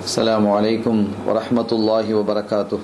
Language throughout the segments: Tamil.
السلام عليكم ورحمة الله وبركاته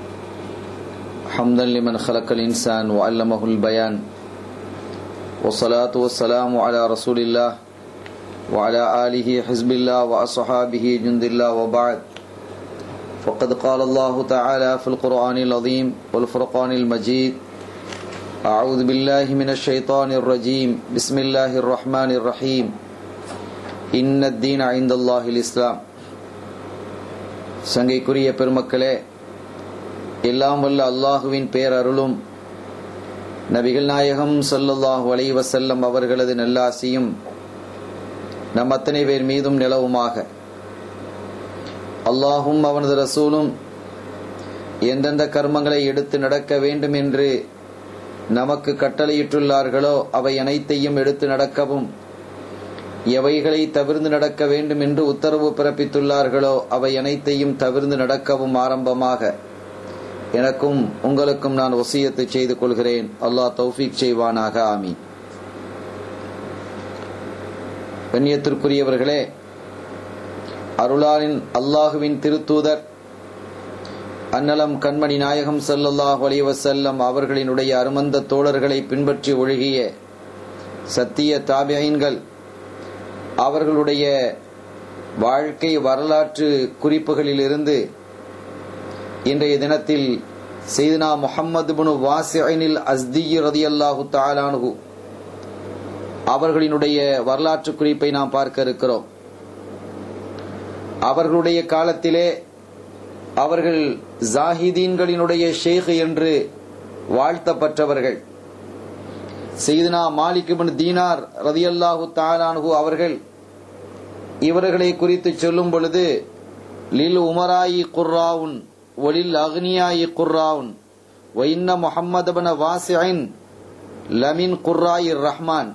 حمدا لمن خلق الإنسان وعلمه البيان والصلاة والسلام على رسول الله وعلى آله حزب الله وأصحابه جند الله وبعد فقد قال الله تعالى في القرآن العظيم والفرقان المجيد أعوذ بالله من الشيطان الرجيم بسم الله الرحمن الرحيم إن الدين عند الله الإسلام சங்கைக்குரிய பெருமக்களே எல்லாம் வல்ல அல்லாஹுவின் பேரருளும் நபிகள் நாயகம் சல்லல்லாஹு அலைஹி வஸல்லம் அவர்களது நல்லாசியும் நம் அத்தனை பேர் மீதும் நிலவுமாக அல்லாஹும் அவனது ரசூலும் எந்தெந்த கர்மங்களை எடுத்து நடக்க வேண்டும் என்று நமக்கு கட்டளையிட்டுள்ளார்களோ அவை அனைத்தையும் எடுத்து நடக்கவும் எவைகளை தவிர்ந்து நடக்க வேண்டும் என்று உத்தரவு பிறப்பித்துள்ளார்களோ அவை அனைத்தையும் தவிர்ந்து நடக்கவும் ஆரம்பமாக எனக்கும் உங்களுக்கும் நான் ஒசியத்து செய்து கொள்கிறேன் அல்லாஹ் தௌஃபீக் செய்வானாக ஆமி கண்ணியத்திற்குரியவர்களே அருளாளின் அல்லாஹுவின் திருத்தூதர் அன்னலம் கண்மணி நாயகம் சல்லல்லாஹ் வலிவசல்லம் அவர்களினுடைய அருமந்த தோழர்களை பின்பற்றி ஒழுகிய சத்திய தாபியன்கள் அவர்களுடைய வாழ்க்கை வரலாற்று குறிப்புகளிலிருந்து இன்றைய தினத்தில் செய்தினா முகம்மது பின் வாசினில் அஸ்தி ரதி அல்லாஹு தாலானு அவர்களினுடைய வரலாற்று குறிப்பை நாம் பார்க்க இருக்கிறோம் அவர்களுடைய காலத்திலே அவர்கள் ஜாஹிதீன்களினுடைய ஷேக் என்று வாழ்த்தப்பட்டவர்கள் செய்தினா மாலிக் பின் தீனார் ரதியல்லாஹு தாலானு அவர்கள் இவர்களை குறித்து சொல்லும் பொழுது லில் உமராயி குர்ராவுன் ஒலில் அக்னியாயி குர்ராவுன் ஒயின்ன முஹம்மது பின் வாசின் லமின் குர்ராயி ரஹ்மான்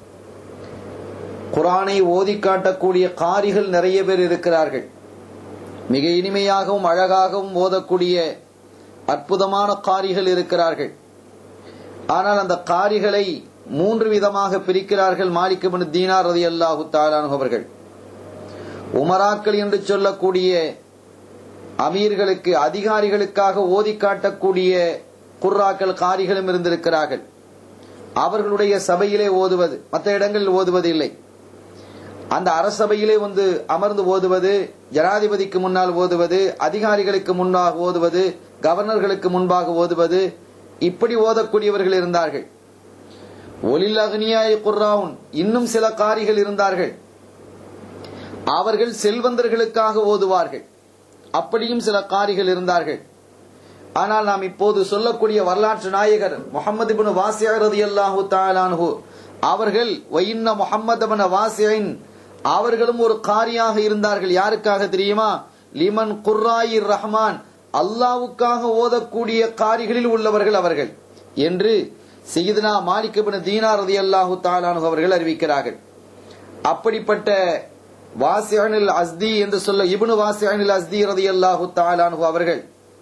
குரானை ஓதி காட்டக்கூடிய காரிகள் நிறைய பேர் இருக்கிறார்கள் மிக இனிமையாகவும் அழகாகவும் ஓதக்கூடிய அற்புதமான காரிகள் இருக்கிறார்கள் ஆனால் அந்த காரிகளை மூன்று விதமாக பிரிக்கிறார்கள் மாலிக் பின் தீனார் ரதி அல்லாஹு தாலானு அவர்கள் உமராக்கள் என்று சொல்லக்கூடிய அமீர்களுக்கு அதிகாரிகளுக்காக ஓதி காட்டக்கூடிய குர்ராக்கள் காரிகளும் இருந்திருக்கிறார்கள் அவர்களுடைய சபையிலே ஓதுவது மற்ற இடங்களில் ஓதுவது இல்லை அந்த அரசபையிலே வந்து அமர்ந்து ஓதுவது ஜனாதிபதிக்கு முன்னால் ஓதுவது அதிகாரிகளுக்கு முன்பாக ஓதுவது கவர்னர்களுக்கு முன்பாக ஓதுவது இப்படி ஓதக்கூடியவர்கள் இருந்தார்கள் ஒலில் அக்னியாய் குர்ராவுன் இன்னும் சில காரிகள் இருந்தார்கள் அவர்கள் செல்வந்தர்களுக்காக ஓதுவார்கள் அப்படியும் சில காரிகள் இருந்தார்கள் ஆனால் நாம் இப்போது சொல்லக்கூடிய வரலாற்று நாயகர் முகமது பின் வாசியரதி அல்லாஹு தாலானு அவர்கள் ஒயின்ன முகமது பின் வாசியின் அவர்களும் ஒரு காரியாக இருந்தார்கள் யாருக்காக தெரியுமா லிமன் குர்ராயிர் ரஹ்மான் அல்லாவுக்காக ஓதக்கூடிய காரிகளில் உள்ளவர்கள் அவர்கள் என்று செய்தனா மாலிக் பின் தீனார் ரதி அல்லாஹு தாலானு அவர்கள் அறிவிக்கிறார்கள் அப்படிப்பட்ட வாசியனில் அஸ்தி என்று சொல்ல இபுனு வாசியனில் அஸ்தி ரதி அல்லாஹு தாலானு அவர்கள்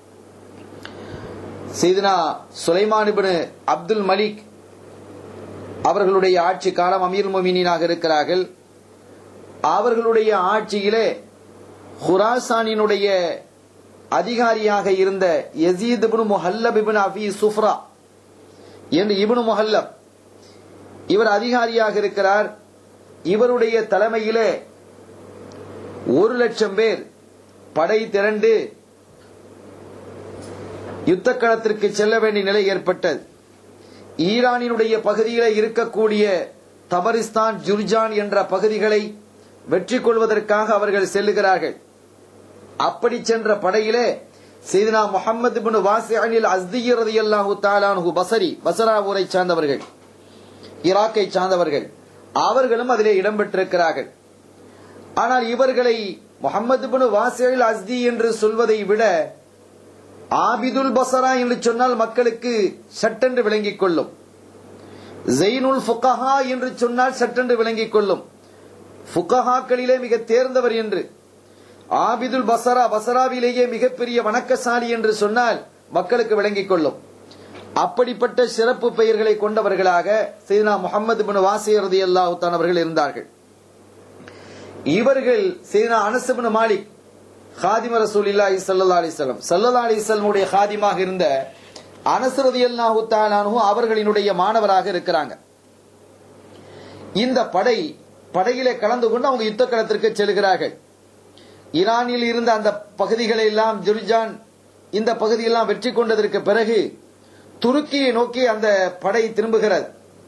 செய்தனா சுலைமான் இபுனு அப்துல் மலிக் அவர்களுடைய ஆட்சி காலம் அமீர் மொமினாக இருக்கிறார்கள் அவர்களுடைய ஆட்சியிலே ஹுராசானினுடைய அதிகாரியாக இருந்த யசீத் இப்னு முஹல்லப் இப்னு அபி சுஃப்ரா என்று இப்னு முஹல்லப் இவர் அதிகாரியாக இருக்கிறார் இவருடைய தலைமையிலே ஒரு லட்சம் பேர் படை திரண்டு யுத்த களத்திற்கு செல்ல வேண்டிய நிலை ஏற்பட்டது ஈரானினுடைய பகுதியிலே இருக்கக்கூடிய தபரிஸ்தான் ஜுர்ஜான் என்ற பகுதிகளை வெற்றி கொள்வதற்காக அவர்கள் செல்லுகிறார்கள் அப்படி சென்ற படையிலே செய்தினா முகமது பின் வாசி அனில் அஸ்தியரதி அல்லாஹு தாலானு பசரி பசரா ஊரை சார்ந்தவர்கள் ஈராக்கை சார்ந்தவர்கள் அவர்களும் அதிலே இடம்பெற்றிருக்கிறார்கள் ஆனால் இவர்களை முகமது பின் வாசில் அஸ்தி என்று சொல்வதை விட ஆபிதுல் பசரா என்று சொன்னால் மக்களுக்கு சட்டென்று விளங்கிக் கொள்ளும் ஜெயினுல் ஃபுகஹா என்று சொன்னால் சட்டென்று விளங்கிக் கொள்ளும் ஃபுகஹாக்களிலே மிக தேர்ந்தவர் என்று ஆபிதுல் பசரா பசராவிலேயே மிகப்பெரிய வணக்கசாலி என்று சொன்னால் மக்களுக்கு விளங்கிக் கொள்ளும் அப்படிப்பட்ட சிறப்பு பெயர்களை கொண்டவர்களாக சீனா முகமது பின் வாசியரதி அல்லாஹுத்தான் அவர்கள் இருந்தார்கள் இவர்கள் சீனா அனசுபின் மாலிக் ஹாதிம ரசூலில்லாஹி ஸல்லல்லாஹு அலைஹி வஸல்லம் ஸல்லல்லாஹு அலைஹி வஸல்லமுடைய ஹாதிமாக இருந்த அனஸ் ரலியல்லாஹு தஆலா அன்ஹு அவர்களினுடைய மாணவராக இருக்கிறாங்க இந்த படை படையிலே கலந்து கொண்டு அவங்க யுத்த களத்திற்கு செல்கிறார்கள் ஈரானில் இருந்த அந்த பகுதிகளை எல்லாம் ஜுர்ஜான் இந்த பகுதியெல்லாம் வெற்றி கொண்டதற்கு பிறகு துருக்கியை நோக்கி அந்த படை திரும்புகிறது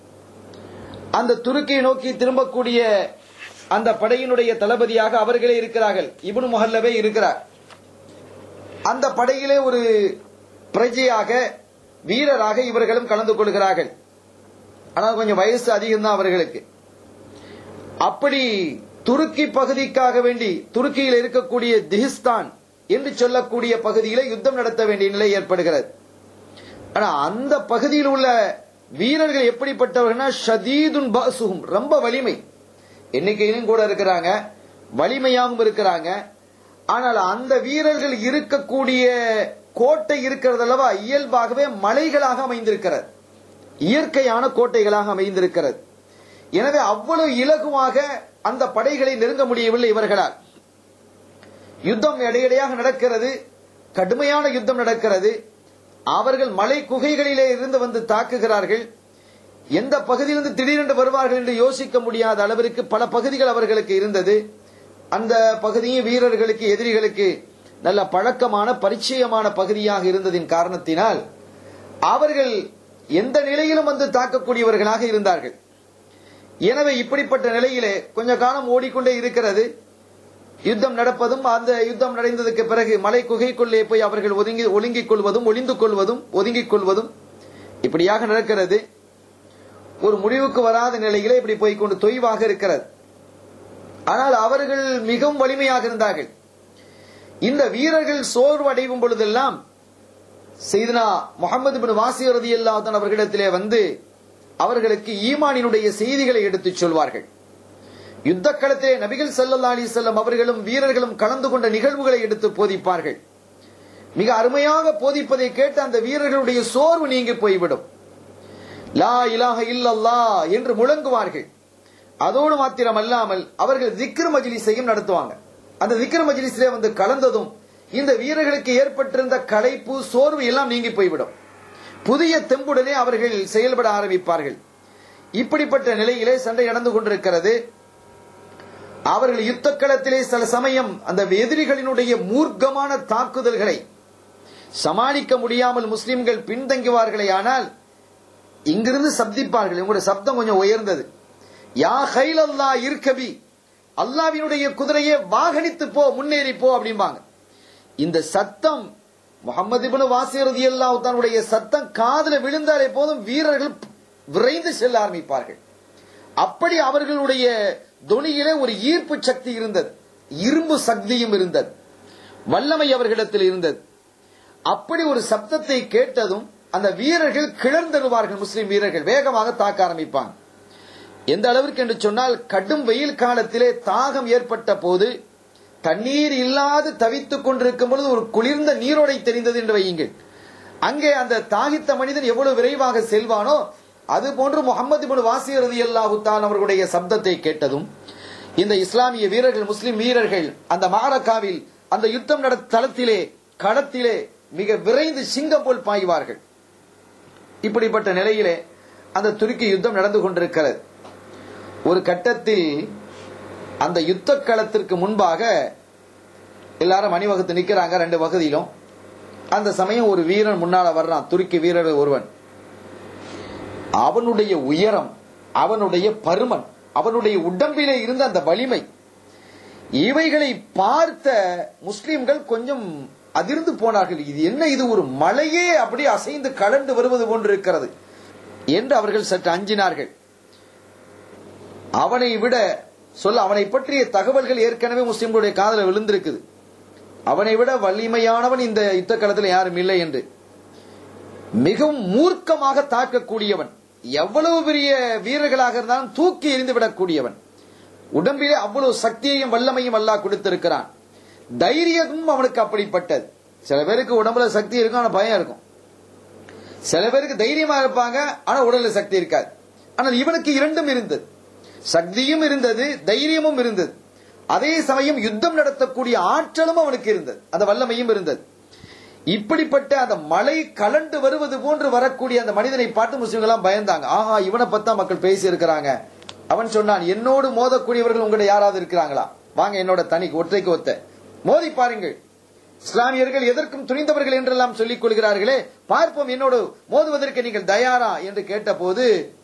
அந்த துருக்கியை நோக்கி திரும்பக்கூடிய அந்த படையினுடைய தளபதியாக அவர்களே இருக்கிறார்கள் இப்னு முஹல்லவே இருக்கிறார் அந்த படையிலே ஒரு பிரஜையாக வீரராக இவர்களும் கலந்து கொள்கிறார்கள் ஆனால் கொஞ்சம் வயசு அதிகம் தான் அவர்களுக்கு அப்படி துருக்கி பகுதிக்காக வேண்டி துருக்கியில் இருக்கக்கூடிய திகிஸ்தான் என்று சொல்லக்கூடிய பகுதியில யுத்தம் நடத்த வேண்டிய நிலை ஏற்படுகிறது ஆனா அந்த பகுதியில் உள்ள வீரர்கள் எப்படிப்பட்டவர்கள்னா ஷதீதுன் பாசுகும் ரொம்ப வலிமை எண்ணிக்கையிலும் கூட இருக்கிறாங்க வலிமையாகவும் இருக்கிறாங்க ஆனால் அந்த வீரர்கள் இருக்கக்கூடிய கோட்டை இருக்கிறது அல்லவா இயல்பாகவே மலைகளாக அமைந்திருக்கிறது இயற்கையான கோட்டைகளாக அமைந்திருக்கிறது எனவே அவ்வளவு இலகுவாக அந்த படைகளை நெருங்க முடியவில்லை இவர்களால் யுத்தம் இடையிடையாக நடக்கிறது கடுமையான யுத்தம் நடக்கிறது அவர்கள் மலை குகைகளிலே இருந்து வந்து தாக்குகிறார்கள் எந்த பகுதியிலிருந்து திடீரென்று வருவார்கள் என்று யோசிக்க முடியாத அளவிற்கு பல பகுதிகள் அவர்களுக்கு இருந்தது அந்த பகுதியும் வீரர்களுக்கு எதிரிகளுக்கு நல்ல பழக்கமான பரிச்சயமான பகுதியாக இருந்ததின் காரணத்தினால் அவர்கள் எந்த நிலையிலும் வந்து தாக்கக்கூடியவர்களாக இருந்தார்கள் எனவே இப்படிப்பட்ட நிலையிலே கொஞ்ச காலம் ஓடிக்கொண்டே இருக்கிறது யுத்தம் நடப்பதும் அந்த யுத்தம் நடந்ததுக்கு பிறகு மலை குகைக்குள்ளே போய் அவர்கள் ஒதுங்கி ஒழுங்கிக் கொள்வதும் ஒளிந்து கொள்வதும் ஒதுங்கிக் கொள்வதும் இப்படியாக நடக்கிறது ஒரு முடிவுக்கு வராத நிலையிலே இப்படி போய் கொண்டு தொய்வாக இருக்கிறது ஆனால் அவர்கள் மிகவும் வலிமையாக இருந்தார்கள் இந்த வீரர்கள் சோர்வு அடையும் பொழுதெல்லாம் செய்தனா முகமது பின் வாசி ரதி அல்லாஹன் அவர்களிடத்திலே வந்து அவர்களுக்கு ஈமானினுடைய செய்திகளை எடுத்துச் சொல்வார்கள் யுத்த களத்திலே நபிகள் சல்லல்லா அலி செல்லம் அவர்களும் வீரர்களும் கலந்து கொண்ட நிகழ்வுகளை எடுத்து போதிப்பார்கள் மிக அருமையாக போதிப்பதை கேட்டு அந்த வீரர்களுடைய சோர்வு நீங்கி போய்விடும் லா இலாஹ இல்லல்லா என்று முழங்குவார்கள் அதோடு மாத்திரம் அல்லாமல் அவர்கள் திக்ரு மஜ்லிஸையும் நடத்துவாங்க அந்த திக்ரு மஜ்லிஸிலே வந்து கலந்ததும் இந்த வீரர்களுக்கு ஏற்பட்டிருந்த களைப்பு சோர்வு எல்லாம் நீங்கி போய்விடும் புதிய தெம்புடனே அவர்கள் செயல்பட ஆரம்பிப்பார்கள் இப்படிப்பட்ட நிலையிலே சண்டை நடந்து கொண்டிருக்கிறது அவர்கள் யுத்த களத்திலே சில சமயம் அந்த எதிரிகளினுடைய மூர்க்கமான தாக்குதல்களை சமாளிக்க முடியாமல் முஸ்லிம்கள் பின்தங்குவார்களே ஆனால் இங்கிருந்து சப்திப்பார்கள் இவங்களுடைய சப்தம் கொஞ்சம் உயர்ந்தது யா ஹைல் அல்லா இருக்கபி அல்லாவினுடைய குதிரையை வாகனித்து போ முன்னேறி போ அப்படிம்பாங்க இந்த சத்தம் முகமது இப்னு வாசிர் ரலியல்லாஹு தன்னுடைய சத்தம் காதுல விழுந்தாலே போதும் வீரர்கள் விரைந்து செல்ல ஆரம்பிப்பார்கள் அப்படி அவர்களுடைய துணியிலே ஒரு ஈர்ப்பு சக்தி இருந்தது இரும்பு சக்தியும் இருந்தது வல்லமை அவர்களிடத்தில் இருந்தது அப்படி ஒரு சப்தத்தை கேட்டதும் அந்த வீரர்கள் கிளர்ந்தெழுவார்கள் முஸ்லிம் வீரர்கள் வேகமாக தாக்க ஆரம்பிப்பாங்க எந்த அளவிற்கு என்று சொன்னால் கடும் வெயில் காலத்திலே தாகம் ஏற்பட்ட போது தண்ணீர் இல்லாது தவித்துக் கொண்டிருக்கும் பொழுது ஒரு குளிர்ந்த நீரோடை தெரிந்தது என்று வையுங்கள் அங்கே அந்த தாகித்த மனிதன் எவ்வளவு விரைவாக செல்வானோ அது போன்று முகமது பின் வாசிர் ரதி அல்லாஹுத்தான் அவர்களுடைய சப்தத்தை கேட்டதும் இந்த இஸ்லாமிய வீரர்கள் முஸ்லிம் வீரர்கள் அந்த மாரக்காவில் அந்த யுத்தம் நட தளத்திலே களத்திலே மிக விரைந்து சிங்கம் போல் பாய்வார்கள் இப்படிப்பட்ட நிலையிலே அந்த துருக்கி யுத்தம் நடந்து கொண்டிருக்கிறது ஒரு கட்டத்தில் அந்த யுத்த களத்திற்கு முன்பாக எல்லாரும் அணிவகுத்து நிக்கிறாங்க ரெண்டு பகுதியிலும் அந்த சமயம் ஒரு வீரன் முன்னால வர்றான் துருக்கி வீரர் ஒருவன் அவனுடைய உயரம் அவனுடைய பருமன் அவனுடைய உடம்பிலே இருந்த அந்த வலிமை இவைகளை பார்த்த முஸ்லிம்கள் கொஞ்சம் அதிர்ந்து போனார்கள் இது என்ன இது ஒரு மலையே அப்படி அசைந்து கலண்டு வருவது போன்று இருக்கிறது என்று அவர்கள் சற்று அஞ்சினார்கள் அவனை விட சொல்ல அவனை பற்றிய தகவல்கள் ஏற்கனவே முஸ்லிம்களுடைய காதல விழுந்திருக்குது அவனை விட வலிமையானவன் இந்த யுத்த களத்தில் யாரும் இல்லை என்று மிகவும் மூர்க்கமாக தாக்கக்கூடியவன் எவ்வளவு பெரிய வீரர்களாக இருந்தாலும் தூக்கி எறிந்து விடக்கூடியவன் உடம்பிலே அவ்வளவு சக்தியையும் வல்லமையும் அல்லாஹ் கொடுத்திருக்கிறான் தைரியமும் அவனுக்கு அப்படிப்பட்டது சில பேருக்கு உடம்புல சக்தி இருக்கும் ஆனா பயம் இருக்கும் சில பேருக்கு தைரியமா இருப்பாங்க ஆனா உடல்ல சக்தி இருக்காது ஆனால் இவனுக்கு இரண்டும் இருந்தது சக்தியும் இருந்தது தைரியமும் இருந்தது அதே சமயம் யுத்தம் நடத்தக்கூடிய ஆற்றலும் அவனுக்கு இருந்தது அந்த வல்லமையும் இருந்தது இப்படிப்பட்ட அந்த மலை கலண்டு வருவது போன்று வரக்கூடிய அந்த மனிதனை பார்த்து முஸ்லிம்கள் பயந்தாங்க ஆஹா இவனை பத்தா மக்கள் பேசி இருக்கிறாங்க அவன் சொன்னான் என்னோடு மோதக்கூடியவர்கள் உங்களை யாராவது இருக்கிறாங்களா வாங்க என்னோட தனிக்கு ஒற்றைக்கு ஒத்த மோதி பாருங்கள் இஸ்லாமியர்கள் எதற்கும் துணிந்தவர்கள் என்றெல்லாம் சொல்லிக் கொள்கிறார்களே பார்ப்போம் என்னோடு மோதுவதற்கு நீங்கள் தயாரா என்று கேட்டபோது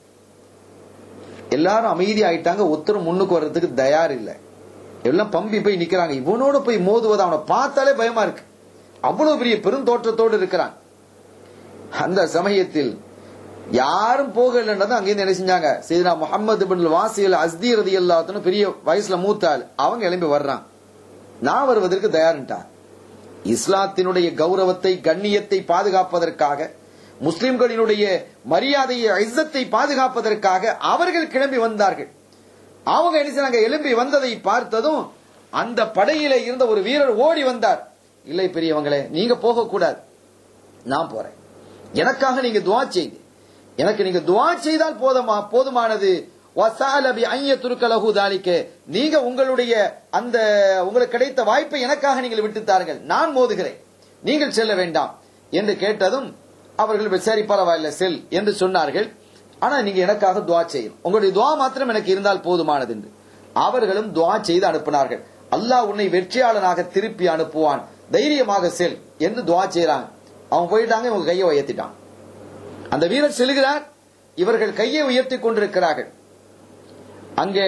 எல்லாரும் அமைதி ஆயிட்டாங்க ஒருத்தரும் முன்னுக்கு வர்றதுக்கு தயார் இல்லை எல்லாம் பம்பி போய் நிக்கிறாங்க இவனோட போய் மோதுவது அவனை பார்த்தாலே பயமா இருக்கு அவ்வளவு பெரிய பெருந்தோற்றத்தோடு இருக்கிறான் அந்த சமயத்தில் யாரும் போகலன்றது அங்கிருந்து என்ன செஞ்சாங்க செய்தா முகமது பின் வாசியல் அஸ்தி ரதி எல்லாத்தனும் பெரிய வயசுல மூத்தாள் அவங்க எழும்பி வர்றான் நான் வருவதற்கு தயாரிட்டான் இஸ்லாத்தினுடைய கௌரவத்தை கண்ணியத்தை பாதுகாப்பதற்காக முஸ்லிம்களினுடைய மரியாதையை இஸ்ஸத்தை பாதுகாப்பதற்காக அவர்கள் கிளம்பி வந்தார்கள் அவங்க என்ன செய்றாங்க எழும்பி வந்ததை பார்த்ததும் அந்த படையில இருந்த ஒரு வீரர் ஓடி வந்தார் இல்லை பெரியவங்களே நீங்க போக கூடாது நான் போறேன் எனக்காக நீங்க துவா செய்து எனக்கு நீங்க துவா செய்தால் போதுமா போதுமானது வசாலபி ஐய துருக்கலகு தாலிக்க நீங்க உங்களுடைய அந்த உங்களுக்கு கிடைத்த வாய்ப்பை எனக்காக நீங்கள் விட்டு தாருங்கள் நான் மோதுகிறேன் நீங்கள் செல்ல வேண்டாம் என்று கேட்டதும் அவர்கள் சரி பரவாயில்ல செல் என்று சொன்னார்கள் ஆனா நீங்க எனக்காக துவா செய்யும் உங்களுடைய துவா மாத்திரம் எனக்கு இருந்தால் போதுமானது என்று அவர்களும் துவா செய்து அனுப்பினார்கள் அல்லாஹ் உன்னை வெற்றியாளனாக திருப்பி அனுப்புவான் தைரியமாக செல் என்று துவா செய்யறாங்க அவன் போயிட்டாங்க இவங்க கையை உயர்த்திட்டான் அந்த வீரர் செல்கிறார் இவர்கள் கையை உயர்த்தி கொண்டிருக்கிறார்கள் அங்கே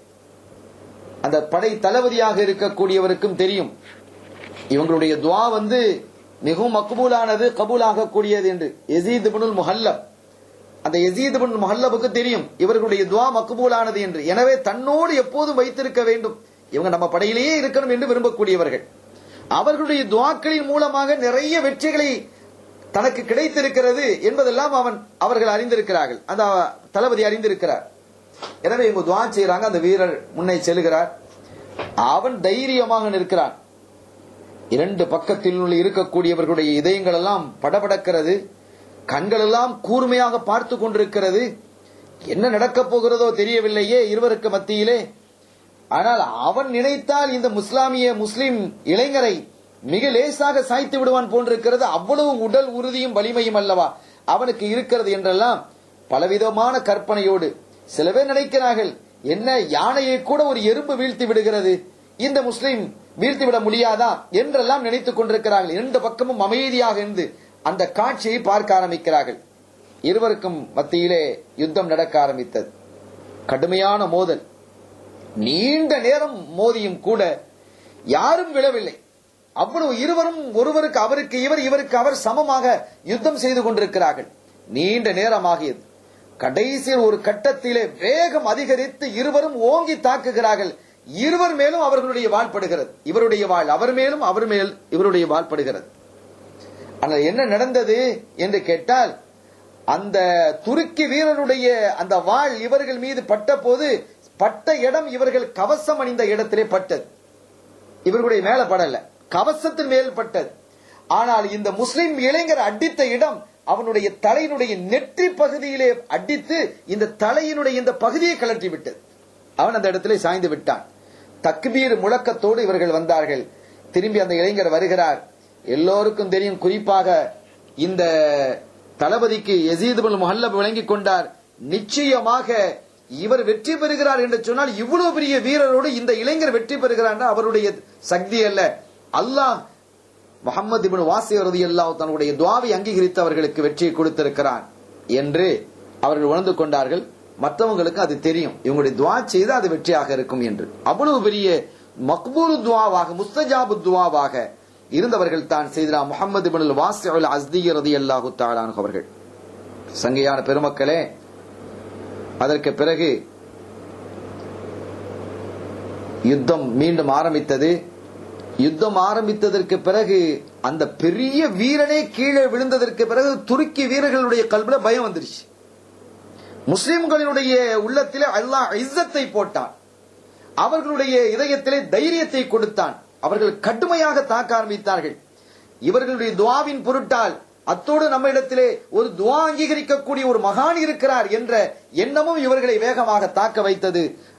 அந்த படை தளபதியாக இருக்கக்கூடியவருக்கும் தெரியும் இவங்களுடைய துவா வந்து மிகவும் மக்பூலானது கபூலாக கூடியது என்று எசீத் பினுல் முஹல்லப் அந்த எசீத் பின் முஹல்லபுக்கு தெரியும் இவர்களுடைய துவா மக்பூலானது என்று எனவே தன்னோடு எப்போதும் வைத்திருக்க வேண்டும் இவங்க நம்ம படையிலேயே இருக்கணும் என்று விரும்பக்கூடியவர்கள் அவர்களுடைய துவாக்களின் மூலமாக நிறைய வெற்றிகளை தனக்கு கிடைத்திருக்கிறது என்பதெல்லாம் அவன் அவர்கள் அறிந்திருக்கிறார்கள் அந்த தளபதி அறிந்திருக்கிறார் எனவே இவங்க துவா செய்யறாங்க அந்த வீரர் முன்னே செல்கிறார் அவன் தைரியமாக நிற்கிறான் இரண்டு பக்கத்தில் உள்ள இருக்கக்கூடியவர்களுடைய இதயங்கள் எல்லாம் படபடக்கிறது கண்கள் எல்லாம் கூர்மையாக பார்த்து கொண்டிருக்கிறது என்ன நடக்கப் போகிறதோ தெரியவில்லையே இருவருக்கு மத்தியிலே ஆனால் அவன் நினைத்தால் இந்த முஸ்லாமிய முஸ்லிம் இளைஞரை மிக லேசாக சாய்த்து விடுவான் போன்றிருக்கிறது அவ்வளவு உடல் உறுதியும் வலிமையும் அல்லவா அவனுக்கு இருக்கிறது என்றெல்லாம் பலவிதமான கற்பனையோடு சில பேர் நினைக்கிறார்கள் என்ன யானையை கூட ஒரு எறும்பு வீழ்த்தி விடுகிறது இந்த முஸ்லிம் வீழ்த்தி விட முடியாதா என்றெல்லாம் நினைத்துக் கொண்டிருக்கிறார்கள் இரண்டு பக்கமும் அமைதியாக இருந்து அந்த காட்சியை பார்க்க ஆரம்பிக்கிறார்கள் இருவருக்கும் மத்தியிலே யுத்தம் நடக்க ஆரம்பித்தது கடுமையான மோதல் நீண்ட நேரம் மோதியும் கூட யாரும் விழவில்லை அவ்வளவு இருவரும் ஒருவருக்கு அவருக்கு இவர் இவருக்கு அவர் சமமாக யுத்தம் செய்து கொண்டிருக்கிறார்கள் நீண்ட நேரமாகியது கடைசியில் ஒரு கட்டத்திலே வேகம் அதிகரித்து இருவரும் ஓங்கி தாக்குகிறார்கள் இருவர் மேலும் அவர்களுடைய வாழ்படுகிறது இவருடைய வாழ் அவர் மேலும் அவர் மேல் இவருடைய வாழ்படுகிறது ஆனால் என்ன நடந்தது என்று கேட்டால் அந்த துருக்கி வீரனுடைய அந்த வாழ் இவர்கள் மீது பட்ட போது பட்ட இடம் இவர்கள் கவசம் அணிந்த இடத்திலே பட்டது இவர்களுடைய மேல படல கவசத்தின் மேல் பட்டது ஆனால் இந்த முஸ்லிம் இளைஞர் அடித்த இடம் அவனுடைய தலையினுடைய நெற்றி பகுதியிலே அடித்து இந்த தலையினுடைய இந்த பகுதியை கலற்றி விட்டது அவன் அந்த இடத்திலே சாய்ந்து விட்டான் தக்பீர் முழக்கத்தோடு இவர்கள் வந்தார்கள் திரும்பி அந்த இளைஞர் வருகிறார் எல்லோருக்கும் தெரியும் குறிப்பாக இந்த தளபதிக்கு எசீதுபுல் முஹல்லப் விளங்கிக் கொண்டார் நிச்சயமாக இவர் வெற்றி பெறுகிறார் என்று சொன்னால் இவ்வளவு பெரிய வீரரோடு இந்த இளைஞர் வெற்றி பெறுகிறார் அவருடைய சக்தி அல்ல அல்லாஹ் முகமது இபின் வாசி ரதி அல்லாஹ் தன்னுடைய துவாவை அங்கீகரித்து அவர்களுக்கு வெற்றியை கொடுத்திருக்கிறான் என்று அவர்கள் உணர்ந்து கொண்டார்கள் மற்றவங்களுக்கு அது தெரியும் இவங்களுடைய துவா செய்து அது வெற்றியாக இருக்கும் என்று அவ்வளவு பெரிய மக்பூல் துவாவாக முஸ்தஜாபு துவாவாக இருந்தவர்கள் தான் செய்தா முகமது இபின் வாசி அஸ்தி ரதி அல்லாஹு தாலான் அவர்கள் சங்கையான பெருமக்களே அதற்கு பிறகு யுத்தம் மீண்டும் ஆரம்பித்தது யுத்தம் ஆரம்பித்ததற்கு பிறகு அந்த பெரிய வீரனே கீழே விழுந்ததற்கு பிறகு துருக்கி வீரர்களுடைய கல்வில பயம் வந்துருச்சு முஸ்லிம்களினுடைய உள்ளத்திலே அல்லாஹ் இஸ்ஸத்தை போட்டான் அவர்களுடைய இதயத்திலே தைரியத்தை கொடுத்தான் அவர்கள் கடுமையாக தாக்க ஆரம்பித்தார்கள் இவர்களுடைய துவாவின் பொருட்டால் அத்தோடு நம்ம இடத்திலே ஒரு துவா அங்கீகரிக்கக்கூடிய ஒரு மகான் இருக்கிறார் என்ற எண்ணமும் இவர்களை வேகமாக தாக்க வைத்தது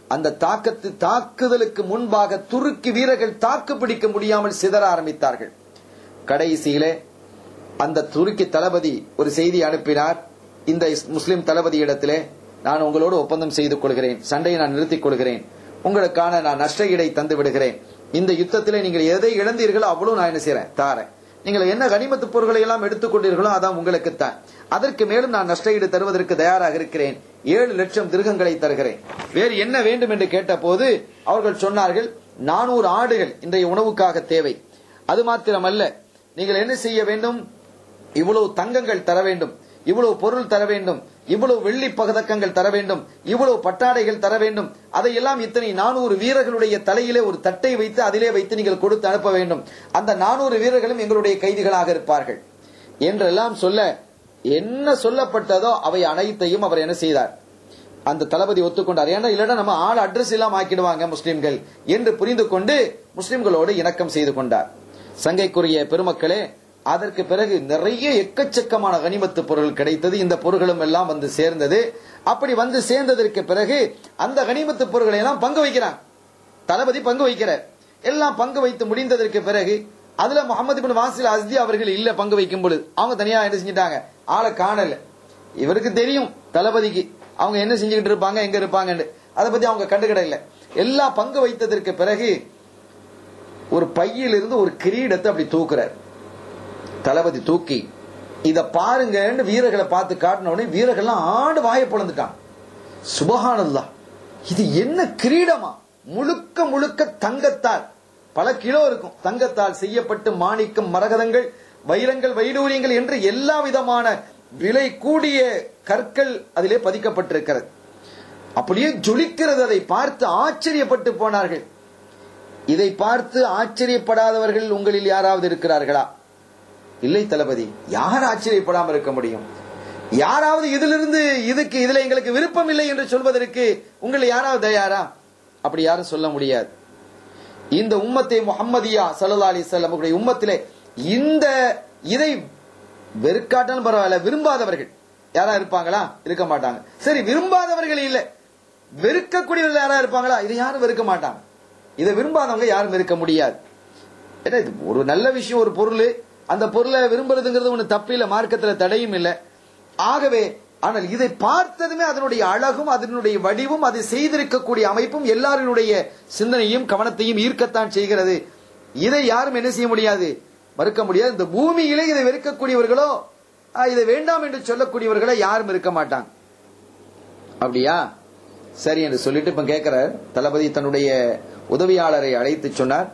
அந்த தாக்கத்து தாக்குதலுக்கு முன்பாக துருக்கி வீரர்கள் தாக்கு பிடிக்க முடியாமல் சிதற ஆரம்பித்தார்கள் கடைசியிலே அந்த துருக்கி தளபதி ஒரு செய்தி அனுப்பினார் இந்த இஸ்- முஸ்லிம் தளபதி இடத்திலே நான் உங்களோடு ஒப்பந்தம் செய்து கொள்கிறேன் சண்டையை நான் நிறுத்திக் கொள்கிறேன் உங்களுக்கான நான் நஷ்ட ஈடை தந்து விடுகிறேன் இந்த யுத்தத்திலே நீங்கள் எதை இழந்தீர்களோ அவ்வளவு நான் என்ன செய்றேன் தாரேன் நீங்கள் என்ன கனிமத்து பொருட்களை எல்லாம் எடுத்துக்கொண்டீர்களோ அதான் உங்களுக்கு தான் அதற்கு மேலும் நான் நஷ்ட ஈடு தருவதற்கு தயாராக இருக்கிறேன் ஏழு லட்சம் திருகங்களை தருகிறேன் வேறு என்ன வேண்டும் என்று கேட்டபோது அவர்கள் சொன்னார்கள் நானூறு ஆடுகள் இன்றைய உணவுக்காக தேவை அது மாத்திரமல்ல நீங்கள் என்ன செய்ய வேண்டும் இவ்வளவு தங்கங்கள் தர வேண்டும் இவ்வளவு பொருள் தர வேண்டும் இவ்வளவு வெள்ளி பதக்கங்கள் தர வேண்டும் இவ்வளவு பட்டாடைகள் தர வேண்டும் அதையெல்லாம் இத்தனை நானூறு வீரர்களுடைய தலையிலே ஒரு தட்டை வைத்து அதிலே வைத்து நீங்கள் கொடுத்து அனுப்ப வேண்டும் அந்த நானூறு வீரர்களும் எங்களுடைய கைதிகளாக இருப்பார்கள் என்றெல்லாம் சொல்ல என்ன சொல்லப்பட்டதோ அவை அனைத்தையும் அவர் என்ன செய்தார் அந்த தளபதி ஒத்துக்கொண்டார் ஏன்னா இல்லடா நம்ம ஆள் அட்ரஸ் எல்லாம் ஆக்கிடுவாங்க முஸ்லிம்கள் என்று புரிந்து கொண்டு முஸ்லிம்களோடு இணக்கம் செய்து கொண்டார் சங்கைக்குரிய பெருமக்களே அதற்கு பிறகு நிறைய எக்கச்சக்கமான கனிமத்து பொருள் கிடைத்தது இந்த பொருள்களும் எல்லாம் வந்து சேர்ந்தது அப்படி வந்து சேர்ந்ததற்கு பிறகு அந்த கனிமத்து பொருட்களை எல்லாம் பங்கு வைக்கிறாங்க தளபதி பங்கு வைக்கிறார் எல்லாம் பங்கு வைத்து முடிந்ததற்கு பிறகு அதுல முகமது பின் வாசில் அஸ்தி அவர்கள் இல்ல பங்கு வைக்கும் பொழுது அவங்க தனியா என்ன செஞ்சிட்டாங்க ஆளை காணல இவருக்கு தெரியும் தளபதிக்கு அவங்க என்ன செஞ்சுக்கிட்டு இருப்பாங்க எங்க இருப்பாங்கன்னு அதை பத்தி அவங்க கண்டுக்கிட இல்ல எல்லா பங்கு வைத்ததற்கு பிறகு ஒரு பையிலிருந்து ஒரு கிரீடத்தை அப்படி தூக்குறார் தளபதி தூக்கி இத பாருங்கன்னு வீரர்களை பார்த்து காட்டின உடனே வீரர்கள்லாம் ஆடு வாயை பொழந்துட்டான் சுபஹானல்லா இது என்ன கிரீடமா முழுக்க முழுக்க தங்கத்தால் பல கிலோ இருக்கும் தங்கத்தால் செய்யப்பட்டு மாணிக்கம் மரகதங்கள் வைரங்கள் வைடூரியங்கள் என்று எல்லா விதமான விலை கூடிய கற்கள் அதிலே பதிக்கப்பட்டிருக்கிறது அப்படியே ஜொலிக்கிறது அதை பார்த்து ஆச்சரியப்பட்டு போனார்கள் இதை பார்த்து ஆச்சரியப்படாதவர்கள் உங்களில் யாராவது இருக்கிறார்களா இல்லை தளபதி யார் ஆச்சரியப்படாமல் இருக்க முடியும் யாராவது இதிலிருந்து இதுக்கு இதுல எங்களுக்கு விருப்பம் இல்லை என்று சொல்வதற்கு உங்களை யாராவது தயாரா அப்படி யாரும் சொல்ல முடியாது இந்த உம்மத்தை முஹம்மதியா சல்லா அலி நம்முடைய உம்மத்திலே இந்த இதை வெறுக்காட்டாலும் பரவாயில்ல விரும்பாதவர்கள் யாரா இருப்பாங்களா இருக்க மாட்டாங்க சரி விரும்பாதவர்கள் இல்ல வெறுக்கக்கூடியவர்கள் யாரா இருப்பாங்களா இதை யாரும் வெறுக்க மாட்டாங்க இதை விரும்பாதவங்க யாரும் இருக்க முடியாது ஏன்னா இது ஒரு நல்ல விஷயம் ஒரு பொருள் அந்த பொருளை விரும்புறதுங்கிறது ஒண்ணு தப்பில்ல மார்க்கத்துல தடையும் இல்லை ஆகவே ஆனால் இதை பார்த்ததுமே அதனுடைய அழகும் அதனுடைய வடிவும் அதை செய்திருக்கக்கூடிய அமைப்பும் எல்லாருடைய சிந்தனையும் கவனத்தையும் ஈர்க்கத்தான் செய்கிறது இதை யாரும் என்ன செய்ய முடியாது மறுக்க முடியாது இந்த பூமியிலே இதை வெறுக்கக்கூடியவர்களோ ஆ, இதை வேண்டாம் என்று சொல்லக்கூடியவர்களோ யாரும் இருக்க மாட்டாங்க அப்படியா சரி என்று சொல்லிட்டு இப்ப கேட்கிறார் தளபதி தன்னுடைய உதவியாளரை அழைத்து சொன்னார்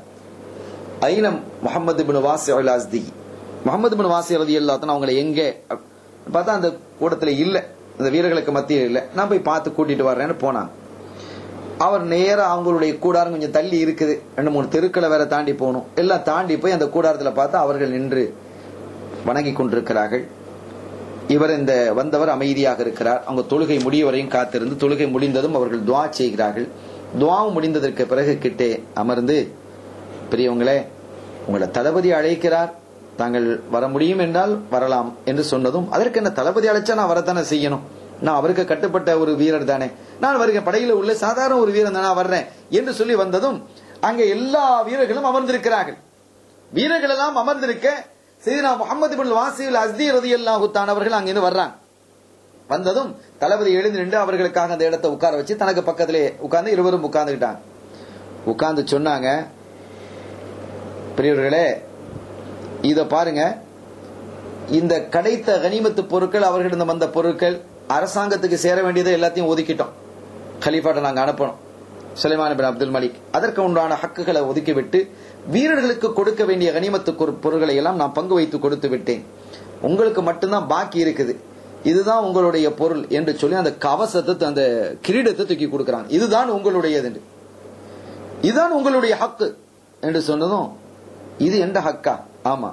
ஐனம் முகமது பின் வாசி அல் அஸ்தி முகமது பின் வாசி ரதி எல்லாத்தன அவங்களை எங்கே அப்~ பார்த்தா அந்த கூட்டத்துல இல்ல அந்த வீரர்களுக்கு மத்தியில் இல்ல நான் போய் பார்த்து கூட்டிட்டு வர்றேன்னு போனாங்க அவர் நேரா அவங்களுடைய கூடாரம் கொஞ்சம் தள்ளி இருக்குது ரெண்டு மூணு தெருக்களை வேற தாண்டி போகணும் எல்லாம் தாண்டி போய் அந்த கூடாரத்துல பார்த்தா அவர்கள் நின்று வணங்கி கொண்டிருக்கிறார்கள் இவர் இந்த வந்தவர் அமைதியாக இருக்கிறார் அவங்க தொழுகை முடிய வரையும் காத்திருந்து தொழுகை முடிந்ததும் அவர்கள் துவா செய்கிறார்கள் துவாவும் முடிந்ததற்கு பிறகு கிட்டே அமர்ந்து பெரியவங்களே உங்களை தளபதி அழைக்கிறார் தாங்கள் வர முடியும் என்றால் வரலாம் என்று சொன்னதும் அதற்கு என்ன தளபதி அழைச்சா நான் வரத்தானே செய்யணும் நான் அவருக்கு கட்டுப்பட்ட ஒரு வீரர் தானே நான் வருக படையில உள்ள சாதாரண ஒரு வீரன் தானே நான் வர்றேன் என்று சொல்லி வந்ததும் அங்க எல்லா வீரர்களும் அமர்ந்திருக்கிறார்கள் வீரர்கள் எல்லாம் அமர்ந்திருக்க செய்தினா முகமது பின் வாசில் அஸ்தி ரதி அல்லாஹுத்தான் அவர்கள் அங்கிருந்து வர்றாங்க வந்ததும் தளபதி எழுந்து நின்று அவர்களுக்காக அந்த இடத்தை உட்கார வச்சு தனக்கு பக்கத்திலே உட்கார்ந்து இருவரும் உட்கார்ந்துக்கிட்டாங்க உட்கார்ந்து சொன்னாங்க பெரியவர்களே இத பாருங்க இந்த கிடைத்த கனிமத்து பொருட்கள் அவர்களிடம் வந்த பொருட்கள் அரசாங்கத்துக்கு சேர வேண்டியதை எல்லாத்தையும் ஒதுக்கிட்டோம் கலீஃபாட்ட நாங்க அனுப்பணும் சுலைமான் பின் அப்துல் மலிக் அதற்கு உண்டான ஹக்குகளை ஒதுக்கிவிட்டு வீரர்களுக்கு கொடுக்க வேண்டிய கனிமத்து பொரு- பொருட்களை எல்லாம் நான் பங்கு வைத்து கொடுத்து விட்டேன் உங்களுக்கு மட்டும்தான் பாக்கி இருக்குது இதுதான் உங்களுடைய பொருள் என்று சொல்லி அந்த கவசத்தை அந்த கிரீடத்தை தூக்கி கொடுக்கறாங்க இதுதான் உங்களுடையது என்று இதுதான் உங்களுடைய ஹக்கு என்று சொன்னதும் இது எந்த ஹக்கா ஆமா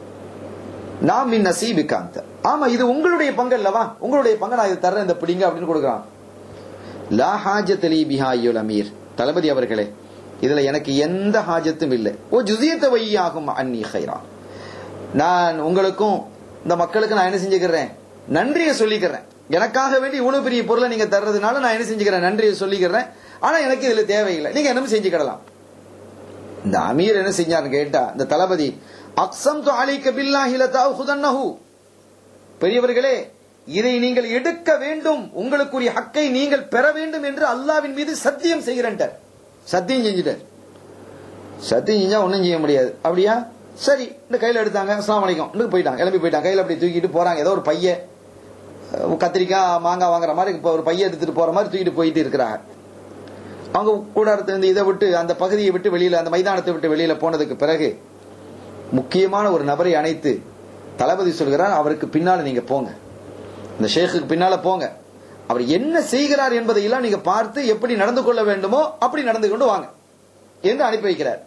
நாம் மின் நசீபிகாந்த ஆமா இது உங்களுடைய பங்கு அல்லவா உங்களுடைய பங்கு நான் இது தர்றேன் இந்த பிடிங்க அப்படின்னு கொடுக்குறான் லா ஹாஜத் லீ பிஹா அய்யுல் அமீர் தளபதி அவர்களே இதுல எனக்கு எந்த ஹாஜத்தும் இல்லை ஓ ஜுசியத்த வையாகும் அன்னி ஹைரா நான் உங்களுக்கும் இந்த மக்களுக்கு நான் என்ன செஞ்சுக்கிறேன் நன்றியை சொல்லிக்கிறேன் எனக்காக வேண்டி இவ்வளவு பெரிய பொருளை நீங்க தர்றதுனால நான் என்ன செஞ்சுக்கிறேன் நன்றியை சொல்லிக்கிறேன் ஆனா எனக்கு இதுல தேவையில்லை நீங்க என்னமோ செஞ்சுக்கிடலாம் இந்த அமீர் என்ன செஞ்சான்னு கேட்டா இந்த தளபதி அக்ஸம் து அலைக்க பில்லாஹி லதஅஹுதன்னஹு பெரியவர்களே இதை நீங்கள் எடுக்க வேண்டும் உங்களுக்குரிய ஹக்கை நீங்கள் பெற வேண்டும் என்று அல்லாவின் மீது சத்தியம் செய்கிறேன் சத்தியம் செஞ்சுட்டார் சத்தியம் செஞ்சா ஒண்ணும் செய்ய முடியாது அப்படியா சரி இந்த கையில எடுத்தாங்க அஸ்லாம் வலைக்கும் இன்னும் போயிட்டாங்க கிளம்பி போயிட்டாங்க கையில அப்படி தூக்கிட்டு போறாங்க ஏதோ ஒரு பைய அஹ், கத்திரிக்காய் மாங்காய் வாங்குற மாதிரி இப்ப ஒரு பைய எடுத்துட்டு போற மாதிரி தூக்கிட்டு போயிட்டு இருக்கிறாங்க அவங்க கூடாரத்தை இந்த இதை விட்டு அந்த பகுதியை விட்டு வெளியில அந்த மைதானத்தை விட்டு வெளியில போனதுக்கு பிறகு முக்கியமான ஒரு நபரை அணைத்து தளபதி சொல்கிறார் அவருக்கு பின்னால நீங்க போங்க இந்த ஷேக்குக்கு பின்னால போங்க அவர் என்ன செய்கிறார் என்பதை எல்லாம் நீங்க பார்த்து எப்படி நடந்து கொள்ள வேண்டுமோ அப்படி நடந்து கொண்டு வாங்க என்று அனுப்பி வைக்கிறார்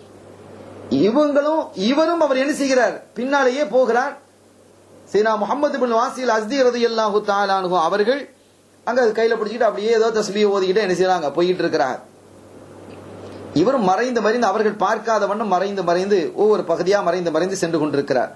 இவங்களும் இவரும் அவர் என்ன செய்கிறார் பின்னாலேயே போகிறார் சீனா முகமது பின் வாசில் அஸ்தி ரதியல்லாஹு தாலானு அவர்கள் அங்க அது கையில பிடிச்சிட்டு அப்படியே ஏதோ தஸ்பியை ஓதிக்கிட்டு என்ன செய்றாங்க போயிட்டு இருக்கிறார் இவரும் மறைந்து மறைந்து அவர்கள் பார்க்காத வண்ணம் மறைந்து மறைந்து ஒவ்வொரு பகுதியா மறைந்து மறைந்து சென்று கொண்டிருக்கிறார்